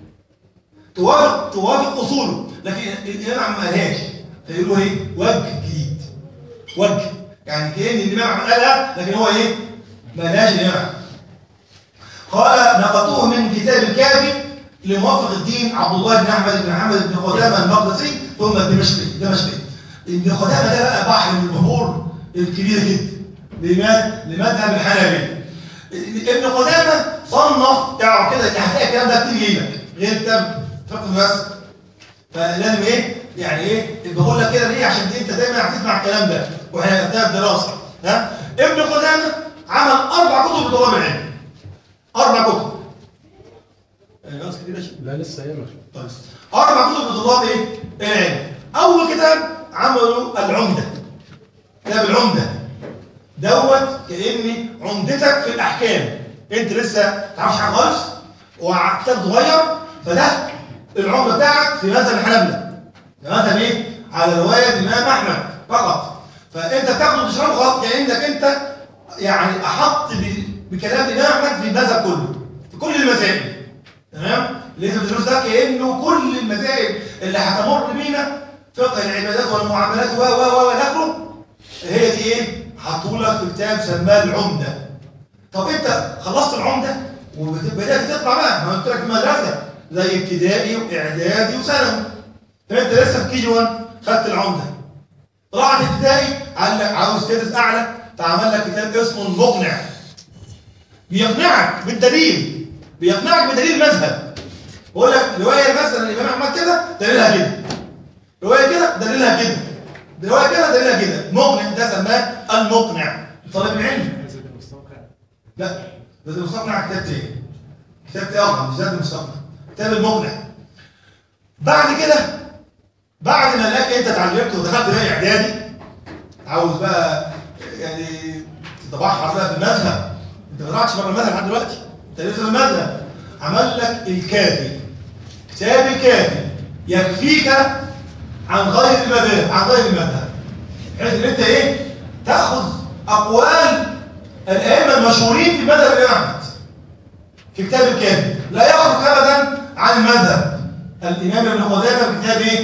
توافق توافق اصوله لكن الامام احمد ما قالهاش فيقولوا ايه وجه جديد وجه يعني كان الامام احمد قالها لكن هو ايه ما قالهاش الامام احمد قال نقلته من كتاب الكافي لموفق الدين عبد الله بن احمد بن محمد بن قدامه المقدسي ثم الدمشقي دمشقي ابن قدامه ده بقى بحر من البحور الكبيره جدا لماذا لمذهب الحنابلة ابن قدامه صنف تعرف كده ان هتلاقي الكلام ده كتير يجيلك غير كتاب فقه بس فلازم ايه يعني ايه بقول لك كده ليه عشان انت دايما هتسمع الكلام ده واحنا اثناء الدراسه ها ابن قدامه عمل اربع كتب لطلاب العلم اربع كتب خلاص كده لا لسه يا طيب اربع كتب لطلاب ايه العلم اول كتاب عملوا العمده كتاب العمده دوت كأن عمدتك في الأحكام أنت لسه ما تعرفش حاجة خالص وكتاب صغير فده العمدة بتاعك في مذهب الحنابلة مذهب إيه؟ على رواية الإمام أحمد فقط فأنت بتاخده وتشربه خلاص كأنك أنت يعني أحط بكلام الإمام أحمد في المذهب كله في كل المذاهب تمام؟ اللي أنت بتدرس ده كأنه كل المذاهب اللي هتمر بينا فقه العبادات والمعاملات و و و إلى آخره هي دي إيه؟ حطولك في كتاب سماه العمدة طب انت خلصت العمدة وبدأت تطلع بقى ما قلت لك مدرسة زي ابتدائي واعدادي وثانوي فانت لسه في كي جي 1 خدت العمدة طلعت ابتدائي قال لك عاوز تدرس اعلى تعمل لك كتاب اسمه المقنع بيقنعك بالدليل بيقنعك بدليل المذهب بقول لك روايه مثلا الامام احمد كده دليلها كده روايه كده دليلها كده روايه كده دليلها كده مقنع ده سماه المقنع طالب العلم لا ده المستقنع كتاب تاني كتاب تاني اخر مش ده المستقنع كتاب المقنع بعد كده بعد ما لك انت اتعلمت ودخلت بقى اعدادي عاوز بقى يعني تتبحر بقى في المذهب انت ما طلعتش بره المذهب لحد دلوقتي انت لسه في المذهب عمل لك الكافي كتاب الكافي يكفيك عن غير المذهب عن غير المذهب بحيث ان انت ايه تاخذ اقوال الائمه المشهورين في مذهب الامام احمد في كتاب الكافي لا يخرج ابدا عن المذهب الامام ابن قدامه في كتاب ايه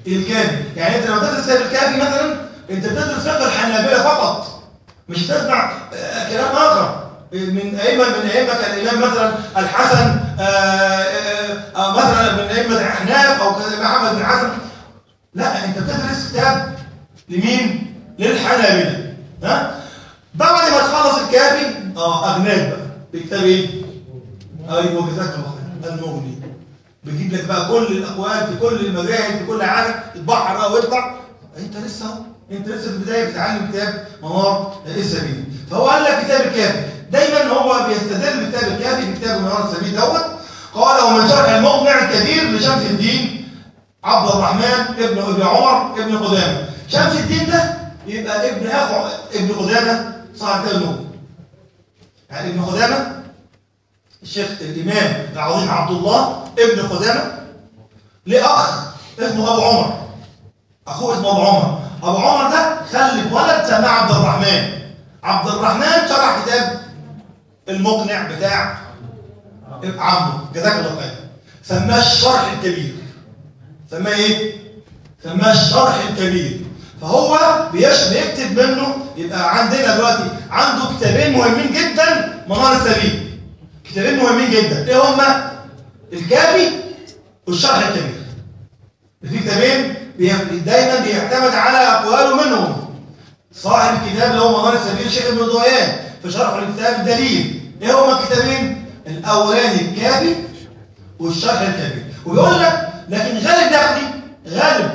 الكافي يعني انت لو تدرس كتاب الكافي مثلا انت بتدرس فقه الحنابلة فقط مش تسمع آه، كلام اخر من ائمه من ائمه كالامام مثلا الحسن آه، آه، آه، مثلا من ائمه الاحناف او محمد بن حسن لا انت بتدرس كتاب لمين للحنابلة ها بعد ما تخلص الكافي اه اغناك بقى بكتاب ايه ايوه جزاك الله خير المغني بيجيب لك بقى كل الاقوال في كل المذاهب في كل حاجه تتبحر بقى ويطلع انت لسه اهو انت لسه في البدايه بتتعلم كتاب منار السبيل فهو قال لك كتاب الكافي دايما هو بيستدل بكتاب الكافي بكتاب منار السبيل دوت قال ومن شرح المقنع الكبير لشمس الدين عبد الرحمن ابن ابن عمر ابن قدامه شمس الدين ده يبقى ابن اخو ابن قدامه صاحب كتاب المغني يعني ابن قدامه الشيخ الامام العظيم عبد الله ابن قدامه ليه اخ اسمه ابو عمر اخوه اسمه ابو عمر ابو عمر ده خلف ولد سماه عبد الرحمن عبد الرحمن شرح كتاب المقنع بتاع عمه جزاك الله خير سماه الشرح الكبير سماه ايه سماه الشرح الكبير فهو بيش بيكتب منه يبقى عندنا دلوقتي عنده كتابين مهمين جدا منار السبيل كتابين مهمين جدا ايه هما الكافي والشرح الكبير في كتابين بي- دايما بيعتمد على اقواله منهم صاحب الكتاب اللي هو منار السبيل شيخ ابن ضويان في شرح الكتاب الدليل ايه هما الكتابين الاولاني الكافي والشرح الكبير ويقول لك لكن غالب دخلي غالب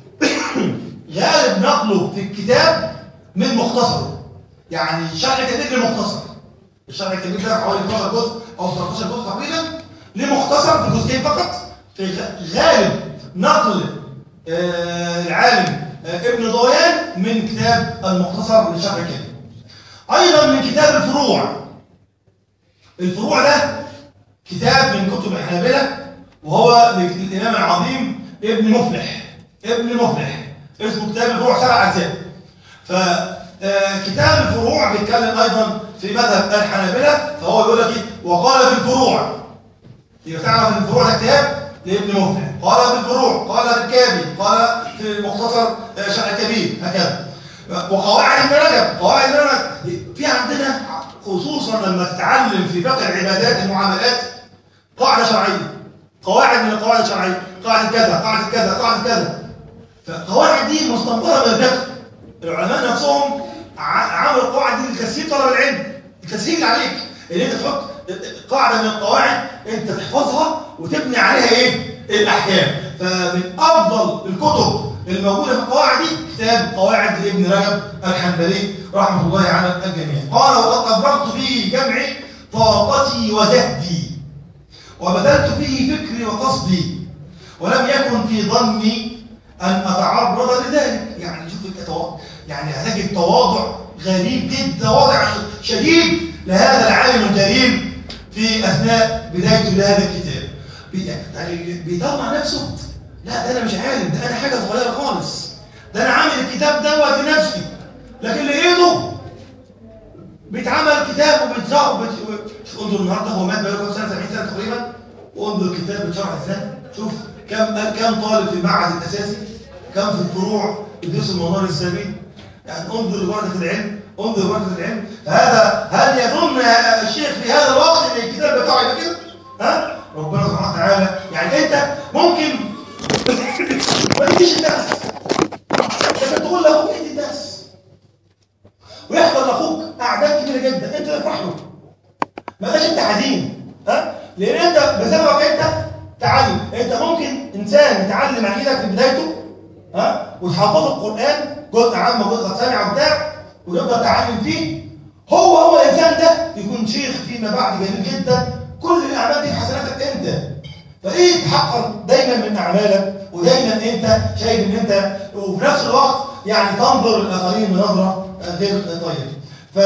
غالب نقله في الكتاب من مختصره يعني الشرح الكبير لمختصر الشرح الكبير ده حوالي 12 جزء او 13 جزء تقريبا لمختصر في جزئين فقط في غ- غالب نقل آه، العالم آه، ابن ضويان من كتاب المختصر للشرح الكبير ايضا من كتاب الفروع الفروع ده كتاب من كتب الحنابلة وهو للإمام العظيم ابن مفلح ابن مفلح اسمه كتاب الفروع سبع أجزاء فكتاب الفروع بيتكلم أيضا في مذهب الحنابلة فهو يقول لك إيه؟ وقال في الفروع يبقى تعرف ان الفروع ده كتاب لابن مفلح قال في الفروع قال في الكامل قال في مختصر آه، شرح الكبير هكذا وقواعد ابن رجب قواعد ابن رجب في عندنا خصوصا لما تتعلم في فقه العبادات المعاملات قاعده شرعيه قواعد من القواعد الشرعيه قاعده كذا قاعده كذا قاعده كذا فالقواعد دي مستنبطه من الفقه العلماء نفسهم ع- عملوا القواعد دي لتسهيل طلب العلم التسهيل عليك ان انت تحط قاعده من القواعد انت تحفظها وتبني عليها ايه الاحكام فمن افضل الكتب الموجوده في القواعد دي كتاب قواعد لابن رجب الحنبلي رحمه الله على الجميع قال وقد افرغت فيه جمعي طاقتي وجهدي وبذلت فيه فكري وقصدي ولم يكن في ظني أن أتعرض لذلك يعني شوف التواضع يعني هتجد تواضع غريب جدا تواضع شديد لهذا العالم الكريم في أثناء بدايته لهذا الكتاب بي- يعني بيطلع نفسه لا ده أنا مش عالم ده أنا حاجة صغيرة خالص ده أنا عامل الكتاب دوت لنفسي لكن لقيته بيتعمل كتاب وبيتزعق وبت... شوف انظر النهارده هو مات بقاله كام سنه 70 سنه تقريبا وانظر الكتاب بيتشرح ازاي شوف كم كم طالب في المعهد الاساسي كم في الفروع يدرسوا المنار السبيل يعني انظر لبركه العلم انظر لبركه العلم فهذا هل يظن الشيخ في هذا الوقت ان الكتاب بتاعه يبقى كده ها ربنا سبحانه وتعالى يعني انت ممكن ما تجيش الدرس لكن تقول لاخوك ادي الدرس ويحضر لاخوك اعداد كبيره جدا انت تفرح له ما بقاش انت حزين ها لان انت بسببك انت تعلم انت ممكن انسان يتعلم عقيدك في بدايته ها وتحفظه القران جزء عام وجزء سامع وبتاع ويفضل تعلم فيه هو هو الانسان ده يكون شيخ فيما بعد جميل جدا كل الاعمال دي بحسناتك انت فايه تحقق دايما من اعمالك ودايما انت شايف ان انت وفي نفس الوقت يعني تنظر للاخرين بنظره غير طيبه ف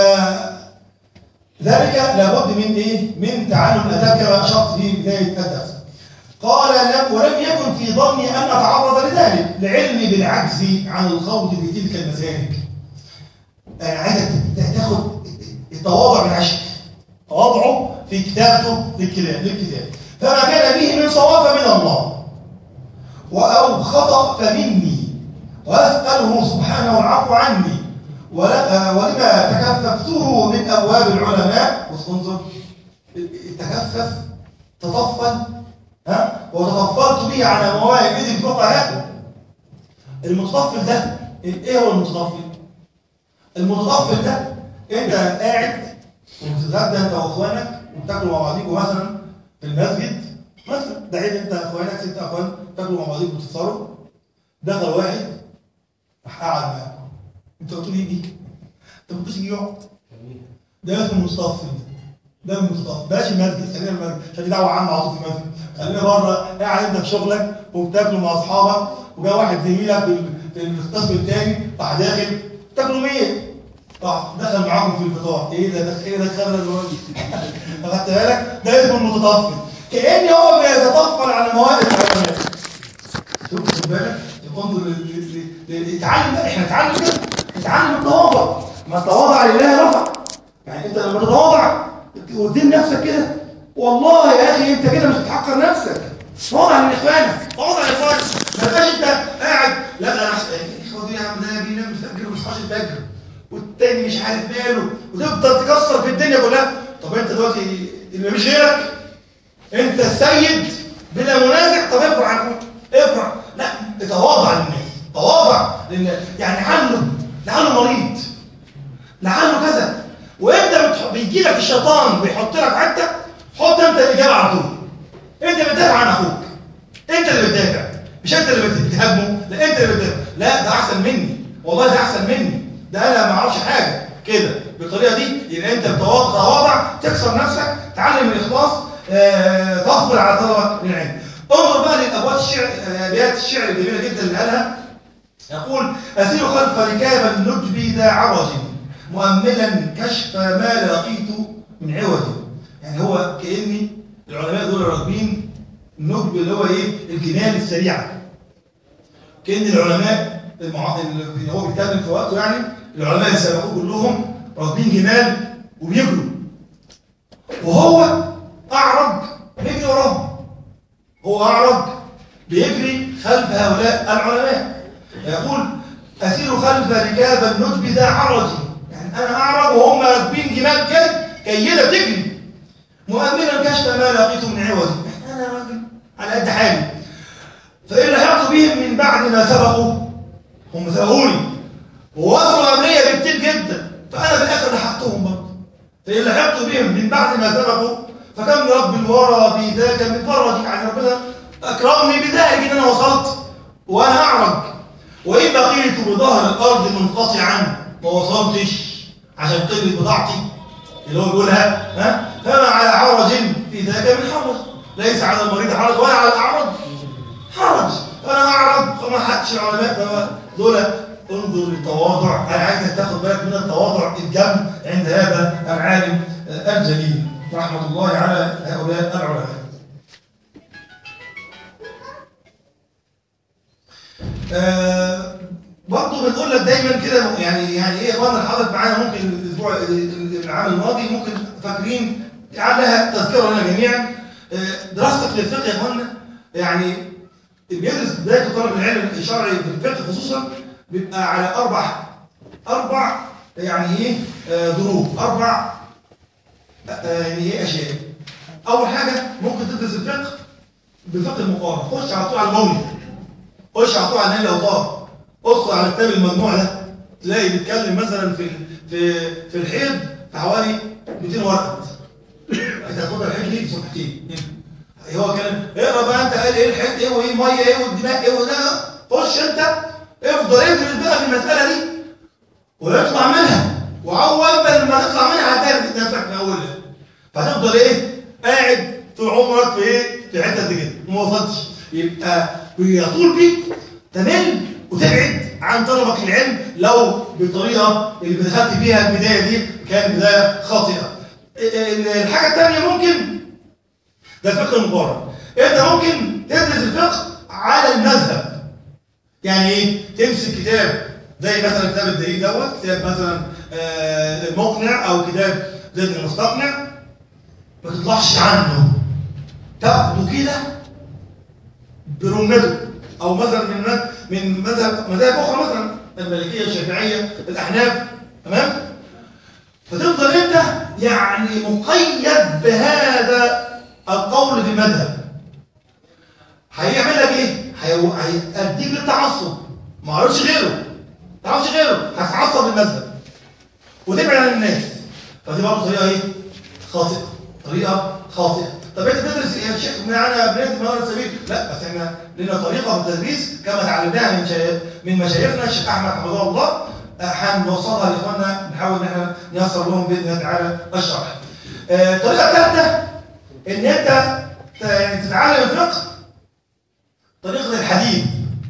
ذلك لابد من ايه من تعلم الاداب كما اشرت في بدايه الدرس قال لم ولم يكن في ظني ان اتعرض لذلك لعلمي بالعجز عن الخوض في تلك المسالك انا عايزك تاخد التواضع من عشق تواضعه في كتابته للكتاب للكتاب فما كان به من صواب من الله أو خطأ فمني وأسأله سبحانه العفو عني ولما تكففته من أبواب العلماء انظر تكفف تطفل ها وتطفلت به على مواهب إذ الفقهاء المتطفل ده ايه هو المتطفل المتطفل ده انت قاعد وبتتغدى انت واخوانك وبتاكلوا مع بعضيكم مثلا في المسجد مثلا دعيت انت اخوانك ست اخوان تاكلوا مع بعضيكم وتفطروا دخل واحد راح قعد معاكم انت قلت له يجي انت ما يجي يقعد ده اسمه المتطفل ده المتطفل بلاش المسجد خلينا المسجد عشان دي دعوه عامه على طول في المسجد خلينا بره قاعد انت في شغلك وبتاكلوا مع اصحابك وجا واحد زميلك في القسم الثاني راح داخل تاكلوا مين؟ راح دخل معاكم في الفطار ايه ده دخل ايه ده خبره دلوقتي خدت بالك ده اسمه المتطفل كان هو بيتطفل على مواد الحيوانات شوف خد بالك انظر اتعلم احنا نتعلم كده نتعلم التواضع ما التواضع لله رفع يعني انت لما تتواضع قدام نفسك كده والله يا اخي انت كده مش بتحقر نفسك تواضع لاخوانك تواضع لاخوانك ما تبقاش انت قاعد لا انا اخواتي يا عم ده بينام الفجر وما بيصحاش الفجر والتاني مش عارف ماله وتفضل تكسر في الدنيا كلها طب انت دلوقتي اللي مش غيرك انت السيد بلا منازع طب افرح عنه افرح لا تتواضع للناس تواضع للناس يعني لعله لعله مريض لعله كذا وانت بيجي لك الشيطان ويحط لك حته حط انت الاجابه على طول انت بتدافع عن اخوك انت اللي بتدافع مش انت اللي بتهاجمه لا انت اللي بتدافع لا ده احسن مني والله ده احسن مني ده انا ما اعرفش حاجه كده بالطريقه دي يبقى انت بتتواضع تكسر نفسك تعلم الاخلاص آه، تفضل على طلبه العلم انظر بقى للابواب الشعر ابيات الشعر الجميله جدا اللي قالها يقول اسير خلف ركاب النجب ذا عرج مؤملا كشف ما لقيت من عوج يعني هو كاني العلماء دول راكبين النجب اللي هو ايه الجنان السريعه كان العلماء المع... اللي هو بيتكلم في وقته يعني العلماء اللي سبقوه كلهم راكبين جمال وبيجروا وهو اعرج بيجري وراهم هو اعرج بيجري خلف هؤلاء العلماء يقول اسير خلف ركاب النجب ذا عرج يعني انا اعرج وهم راكبين جمال كده كيده تجري مؤمنا كشف ما لقيت من عوض انا راجل على قد حالي فإن لحقت بهم من بعد ما سبقوا هم سبقوني ووصلوا قبلية بكتير جدا فأنا في الآخر لحقتهم برضه فإن لحقت بهم من بعد ما سبقوا فكم رب الورى في ذاك من فرج يعني ربنا أكرمني بذلك إن أنا وصلت وأنا أعرج وإن بقيت بظهر الأرض منقطعا ما وصلتش عشان قلة بضاعتي اللي هو بيقولها ها فما على عرج في ذاك من حرج ليس على المريض حرج ولا على الأعرج حرج انا اعرض فما حدش العلماء دول انظر للتواضع انا عايزك تاخد بالك من التواضع الجم عند هذا العالم الجليل رحمه الله على هؤلاء العلماء آه برضه بنقول لك دايما كده يعني يعني ايه اخواننا اللي حضرت معانا ممكن الاسبوع العام الماضي ممكن فاكرين لعلها تذكره لنا جميعا آه دراستك للفقه يا اخواننا يعني اللي بيدرس بدايه طلب العلم الشرعي في الفقه خصوصا بيبقى على اربع اربع يعني ايه ضروب اربع يعني ايه اشياء اول حاجه ممكن تدرس الفقه بفقه المقارنه خش على طول على المولد خش على طول على نيل الاوطار ادخل على كتاب المجموع ده تلاقي بيتكلم مثلا في في في الحيض في حوالي 200 ورقه انت هتاخدها الحيض ليه في صفحتين هو كان اقرا بقى انت قال ايه الحيض ايه وايه الميه ايه والدماء ايه وده خش انت افضل ادرس بقى في المساله دي ويطلع منها واول ما تطلع منها هتعرف نفسك من اولها فتفضل ايه قاعد طول عمرك في ايه في الحته دي كده ما وصلتش يبقى بيطول بيك تمل وتبعد عن طلبك العلم لو بالطريقه اللي دخلت بيها البدايه دي كانت بدايه خاطئه الحاجه الثانيه ممكن ده الفقه المقارن انت ممكن تدرس الفقه على المذهب يعني ايه تمسك كتاب زي مثلا كتاب الدليل دوت كتاب مثلا آه المقنع او كتاب زي المستقنع ما تطلعش عنه تاخده كده برمته او مثلا من مذ- من مذهب مذاهب اخرى مثلا المالكيه الشافعيه الاحناف تمام فتفضل انت يعني مقيد بهذا القول في مذهب هيعمل لك ايه هيو- هيأديك للتعصب ما عرفش غيره ما تعرفش غيره هتتعصب للمذهب وتبعد عن الناس فدي برضه طريقه ايه خاطئه طريقه خاطئه طب انت بتدرس ايه يا شيخ معانا بنات منار السبيل لا بس احنا لنا طريقه في التدريس كما تعلمناها من شا... من مشايخنا الشيخ احمد حفظه الله آه، هنوصلها لاخواننا نحاول ان احنا نيسر لهم باذن الله تعالى الشرح. آه، الطريقه الثالثه ان انت ت- يعني تتعلم الفقه طريقه الحديد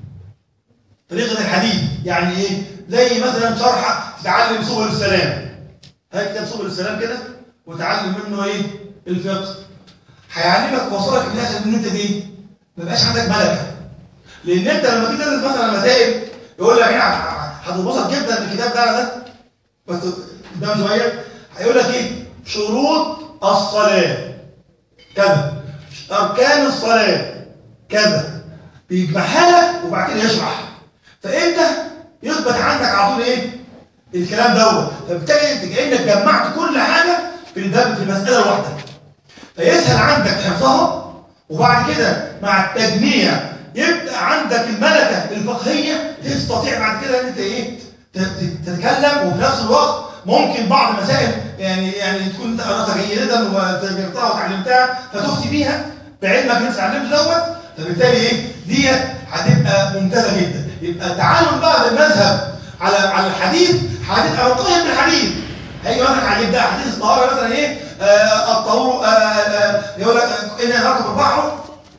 طريقه الحديد يعني ايه؟ زي مثلا شرح تتعلم سبل السلام هات كتاب سبل السلام كده وتعلم منه ايه؟ الفقه هيعلمك وصلك للاخر ان انت ايه؟ ما يبقاش عندك ملكه لان انت لما تيجي تدرس مثلا مسائل يقول لك يعني هتتبسط جدا بالكتاب ده على ده بس قدام شويه هيقول لك ايه؟ شروط الصلاه كذا اركان الصلاه كذا بيجمعها لك وبعد كده يشرح فانت يثبت عندك على طول ايه؟ الكلام دوت فبالتالي انت كانك جمعت كل حاجه في الباب في المساله الواحده فيسهل عندك حفظها وبعد كده مع التجميع يبقى عندك الملكه الفقهيه تستطيع بعد كده ان انت ايه ت- ت- تتكلم وفي نفس الوقت ممكن بعض المسائل يعني يعني تكون انت قرأتها جيدا وتجربتها وتعلمتها فتفتي بيها بعلمك اللي انت اتعلمته دوت فبالتالي ايه ديت هتبقى ممتازه جدا يبقى تعلم بقى بالمذهب على على الحديث هتبقى مقيم بالحديث هيجي مثلا هيبدا حديث الطهاره مثلا ايه آه الطهور آه آه يقول لك آه، ان نركب البحر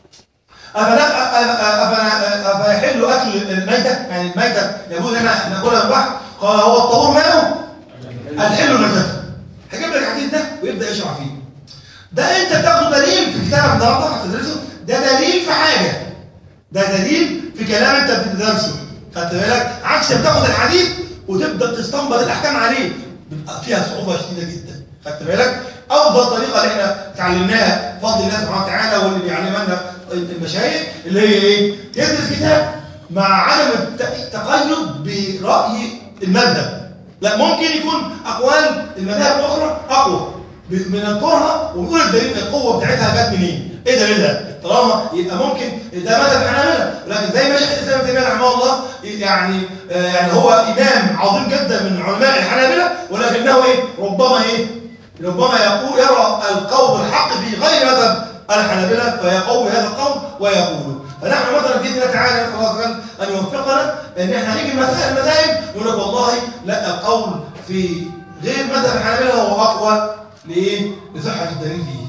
أفلا أفلا أفيحل أكل الميتة يعني الميتة يجوز أن ناكلها من البحر قال هو الطهور ماله الحل ميتته هجيب لك الحديث ده ويبدأ يشرح فيه ده أنت بتاخده دليل في كتابك النهارده هتدرسه ده دليل في حاجة ده دليل في كلام أنت بتدرسه خدت بالك عكس ما بتاخد الحديث وتبدأ تستنبط الأحكام عليه بيبقى فيها صعوبة شديدة جدا خدت بالك أفضل طريقة اللي احنا اتعلمناها بفضل الله سبحانه وتعالى واللي بيعلمنا المشايخ اللي هي ايه؟ يدرس كتاب مع عدم الت- التقيد برأي المذهب لا ممكن يكون أقوال المذاهب الأخرى أقوى ب- بنذكرها ونقول الدليل القوة بتاعتها جت منين؟ ايه دليلها؟ طالما يبقى ممكن ده مذهب الحنابلة لكن زي ما شيخ الإسلام ابن تيمية رحمه الله يعني آه، يعني هو إمام عظيم جدا من علماء الحنابلة ولكنه ايه؟ ربما ايه؟ ربما يقول يرى القول الحق في غير مذهب الحنابلة فيقوم هذا القول ويقول فنحن مثلا باذن الله تعالى نسال الله عز وجل ان يوفقنا ان احنا هنيجي مسائل المذاهب نقول لك والله لا القول في غير مذهب الحنابلة هو اقوى لايه؟ لصحه الدليل فيه.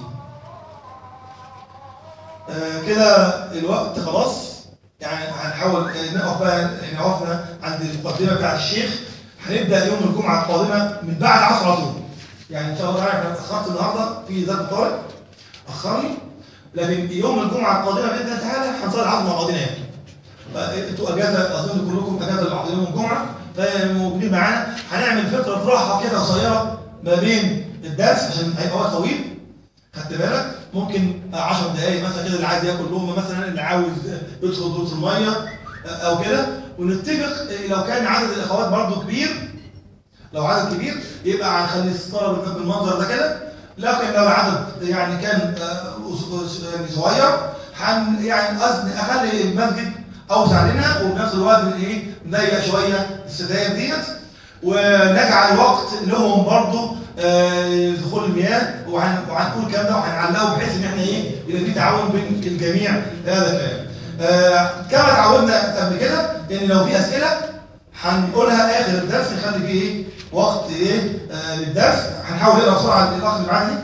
آه كده الوقت خلاص يعني هنحاول آه، نقف بقى احنا وقفنا عند المقدمه بتاعت الشيخ هنبدا يوم الجمعه القادمه من بعد عصر على طول. يعني ان شاء الله تعالى احنا اتاخرت النهارده في ذات طارق اخرني لكن يوم الجمعه القادمه باذن الله تعالى هنصلي العصر مع بعضنا يعني فانتوا اجازه اظن كلكم اجازه لبعض يوم الجمعه فموجودين معانا هنعمل فتره راحه كده قصيره ما بين الدرس عشان هيبقى وقت طويل خدت بالك ممكن 10 دقائق مثلا كده اللي عايز ياكل لقمه مثلا اللي عاوز يدخل دور الميه او كده ونتفق لو كان عدد الاخوات برضو كبير لو عدد كبير يبقى هنخلي الصلاه بالم- بالمنظر ده كده لكن لو العدد يعني كان آه، أس- أس- يعني صغير هن يعني أزن اخلي المسجد اوسع لنا وفي نفس الوقت ايه نضيق شويه الستاير ديت ونجعل وقت لهم برضو آه، دخول المياه وهن- وهنقول الكلام ده وهنعلقه بحيث ان احنا ايه يبقى في تعاون بين الجميع هذا الكلام. آه، كما تعودنا قبل كده ان لو في اسئله هنقولها اخر الدرس نخلي فيه ايه وقت ايه آه للدرس هنحاول نقرا بسرعه الاخ اللي معانا دي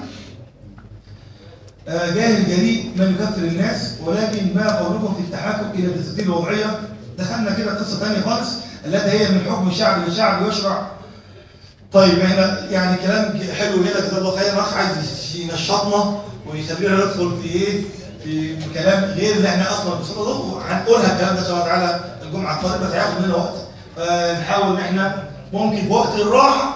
آه جاهل جريء من يكفر الناس ولكن ما قولكم في التحاكم الى الدساتير الوضعيه دخلنا كده قصه ثانيه خالص التي هي من حكم الشعب للشعب يشرع طيب احنا يعني كلام حلو كده جزاه الله خير الاخ عايز ينشطنا ويخلينا ندخل في ايه في كلام غير اللي احنا اصلا بنصدده وهنقولها الكلام ده ان شاء الله تعالى الجمعه القادمه بس هياخد مننا وقت فنحاول ان احنا ممكن في وقت الراحه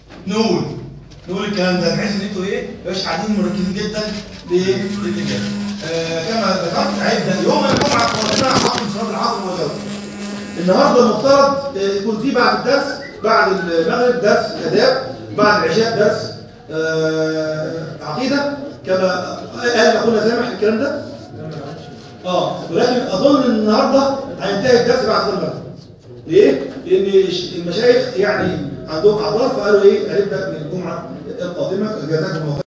نقول نقول الكلام ده بحيث ان انتوا ايه مش قاعدين مركزين جدا للاجابه آه كما ذكرت عدة يوم الجمعة القادمة حفل صلاة العصر وجوه النهارده المفترض آه، يكون في بعد الدرس بعد المغرب درس آداب بعد العشاء درس آه عقيدة كما قال أخونا سامح الكلام ده اه ولكن أظن إن النهارده هينتهي الدرس بعد صلاة المغرب ليه؟ لأن المشايخ يعني عندهم أعذار فقالوا إيه هنبدأ من الجمعة القادمة جزاكم الله خير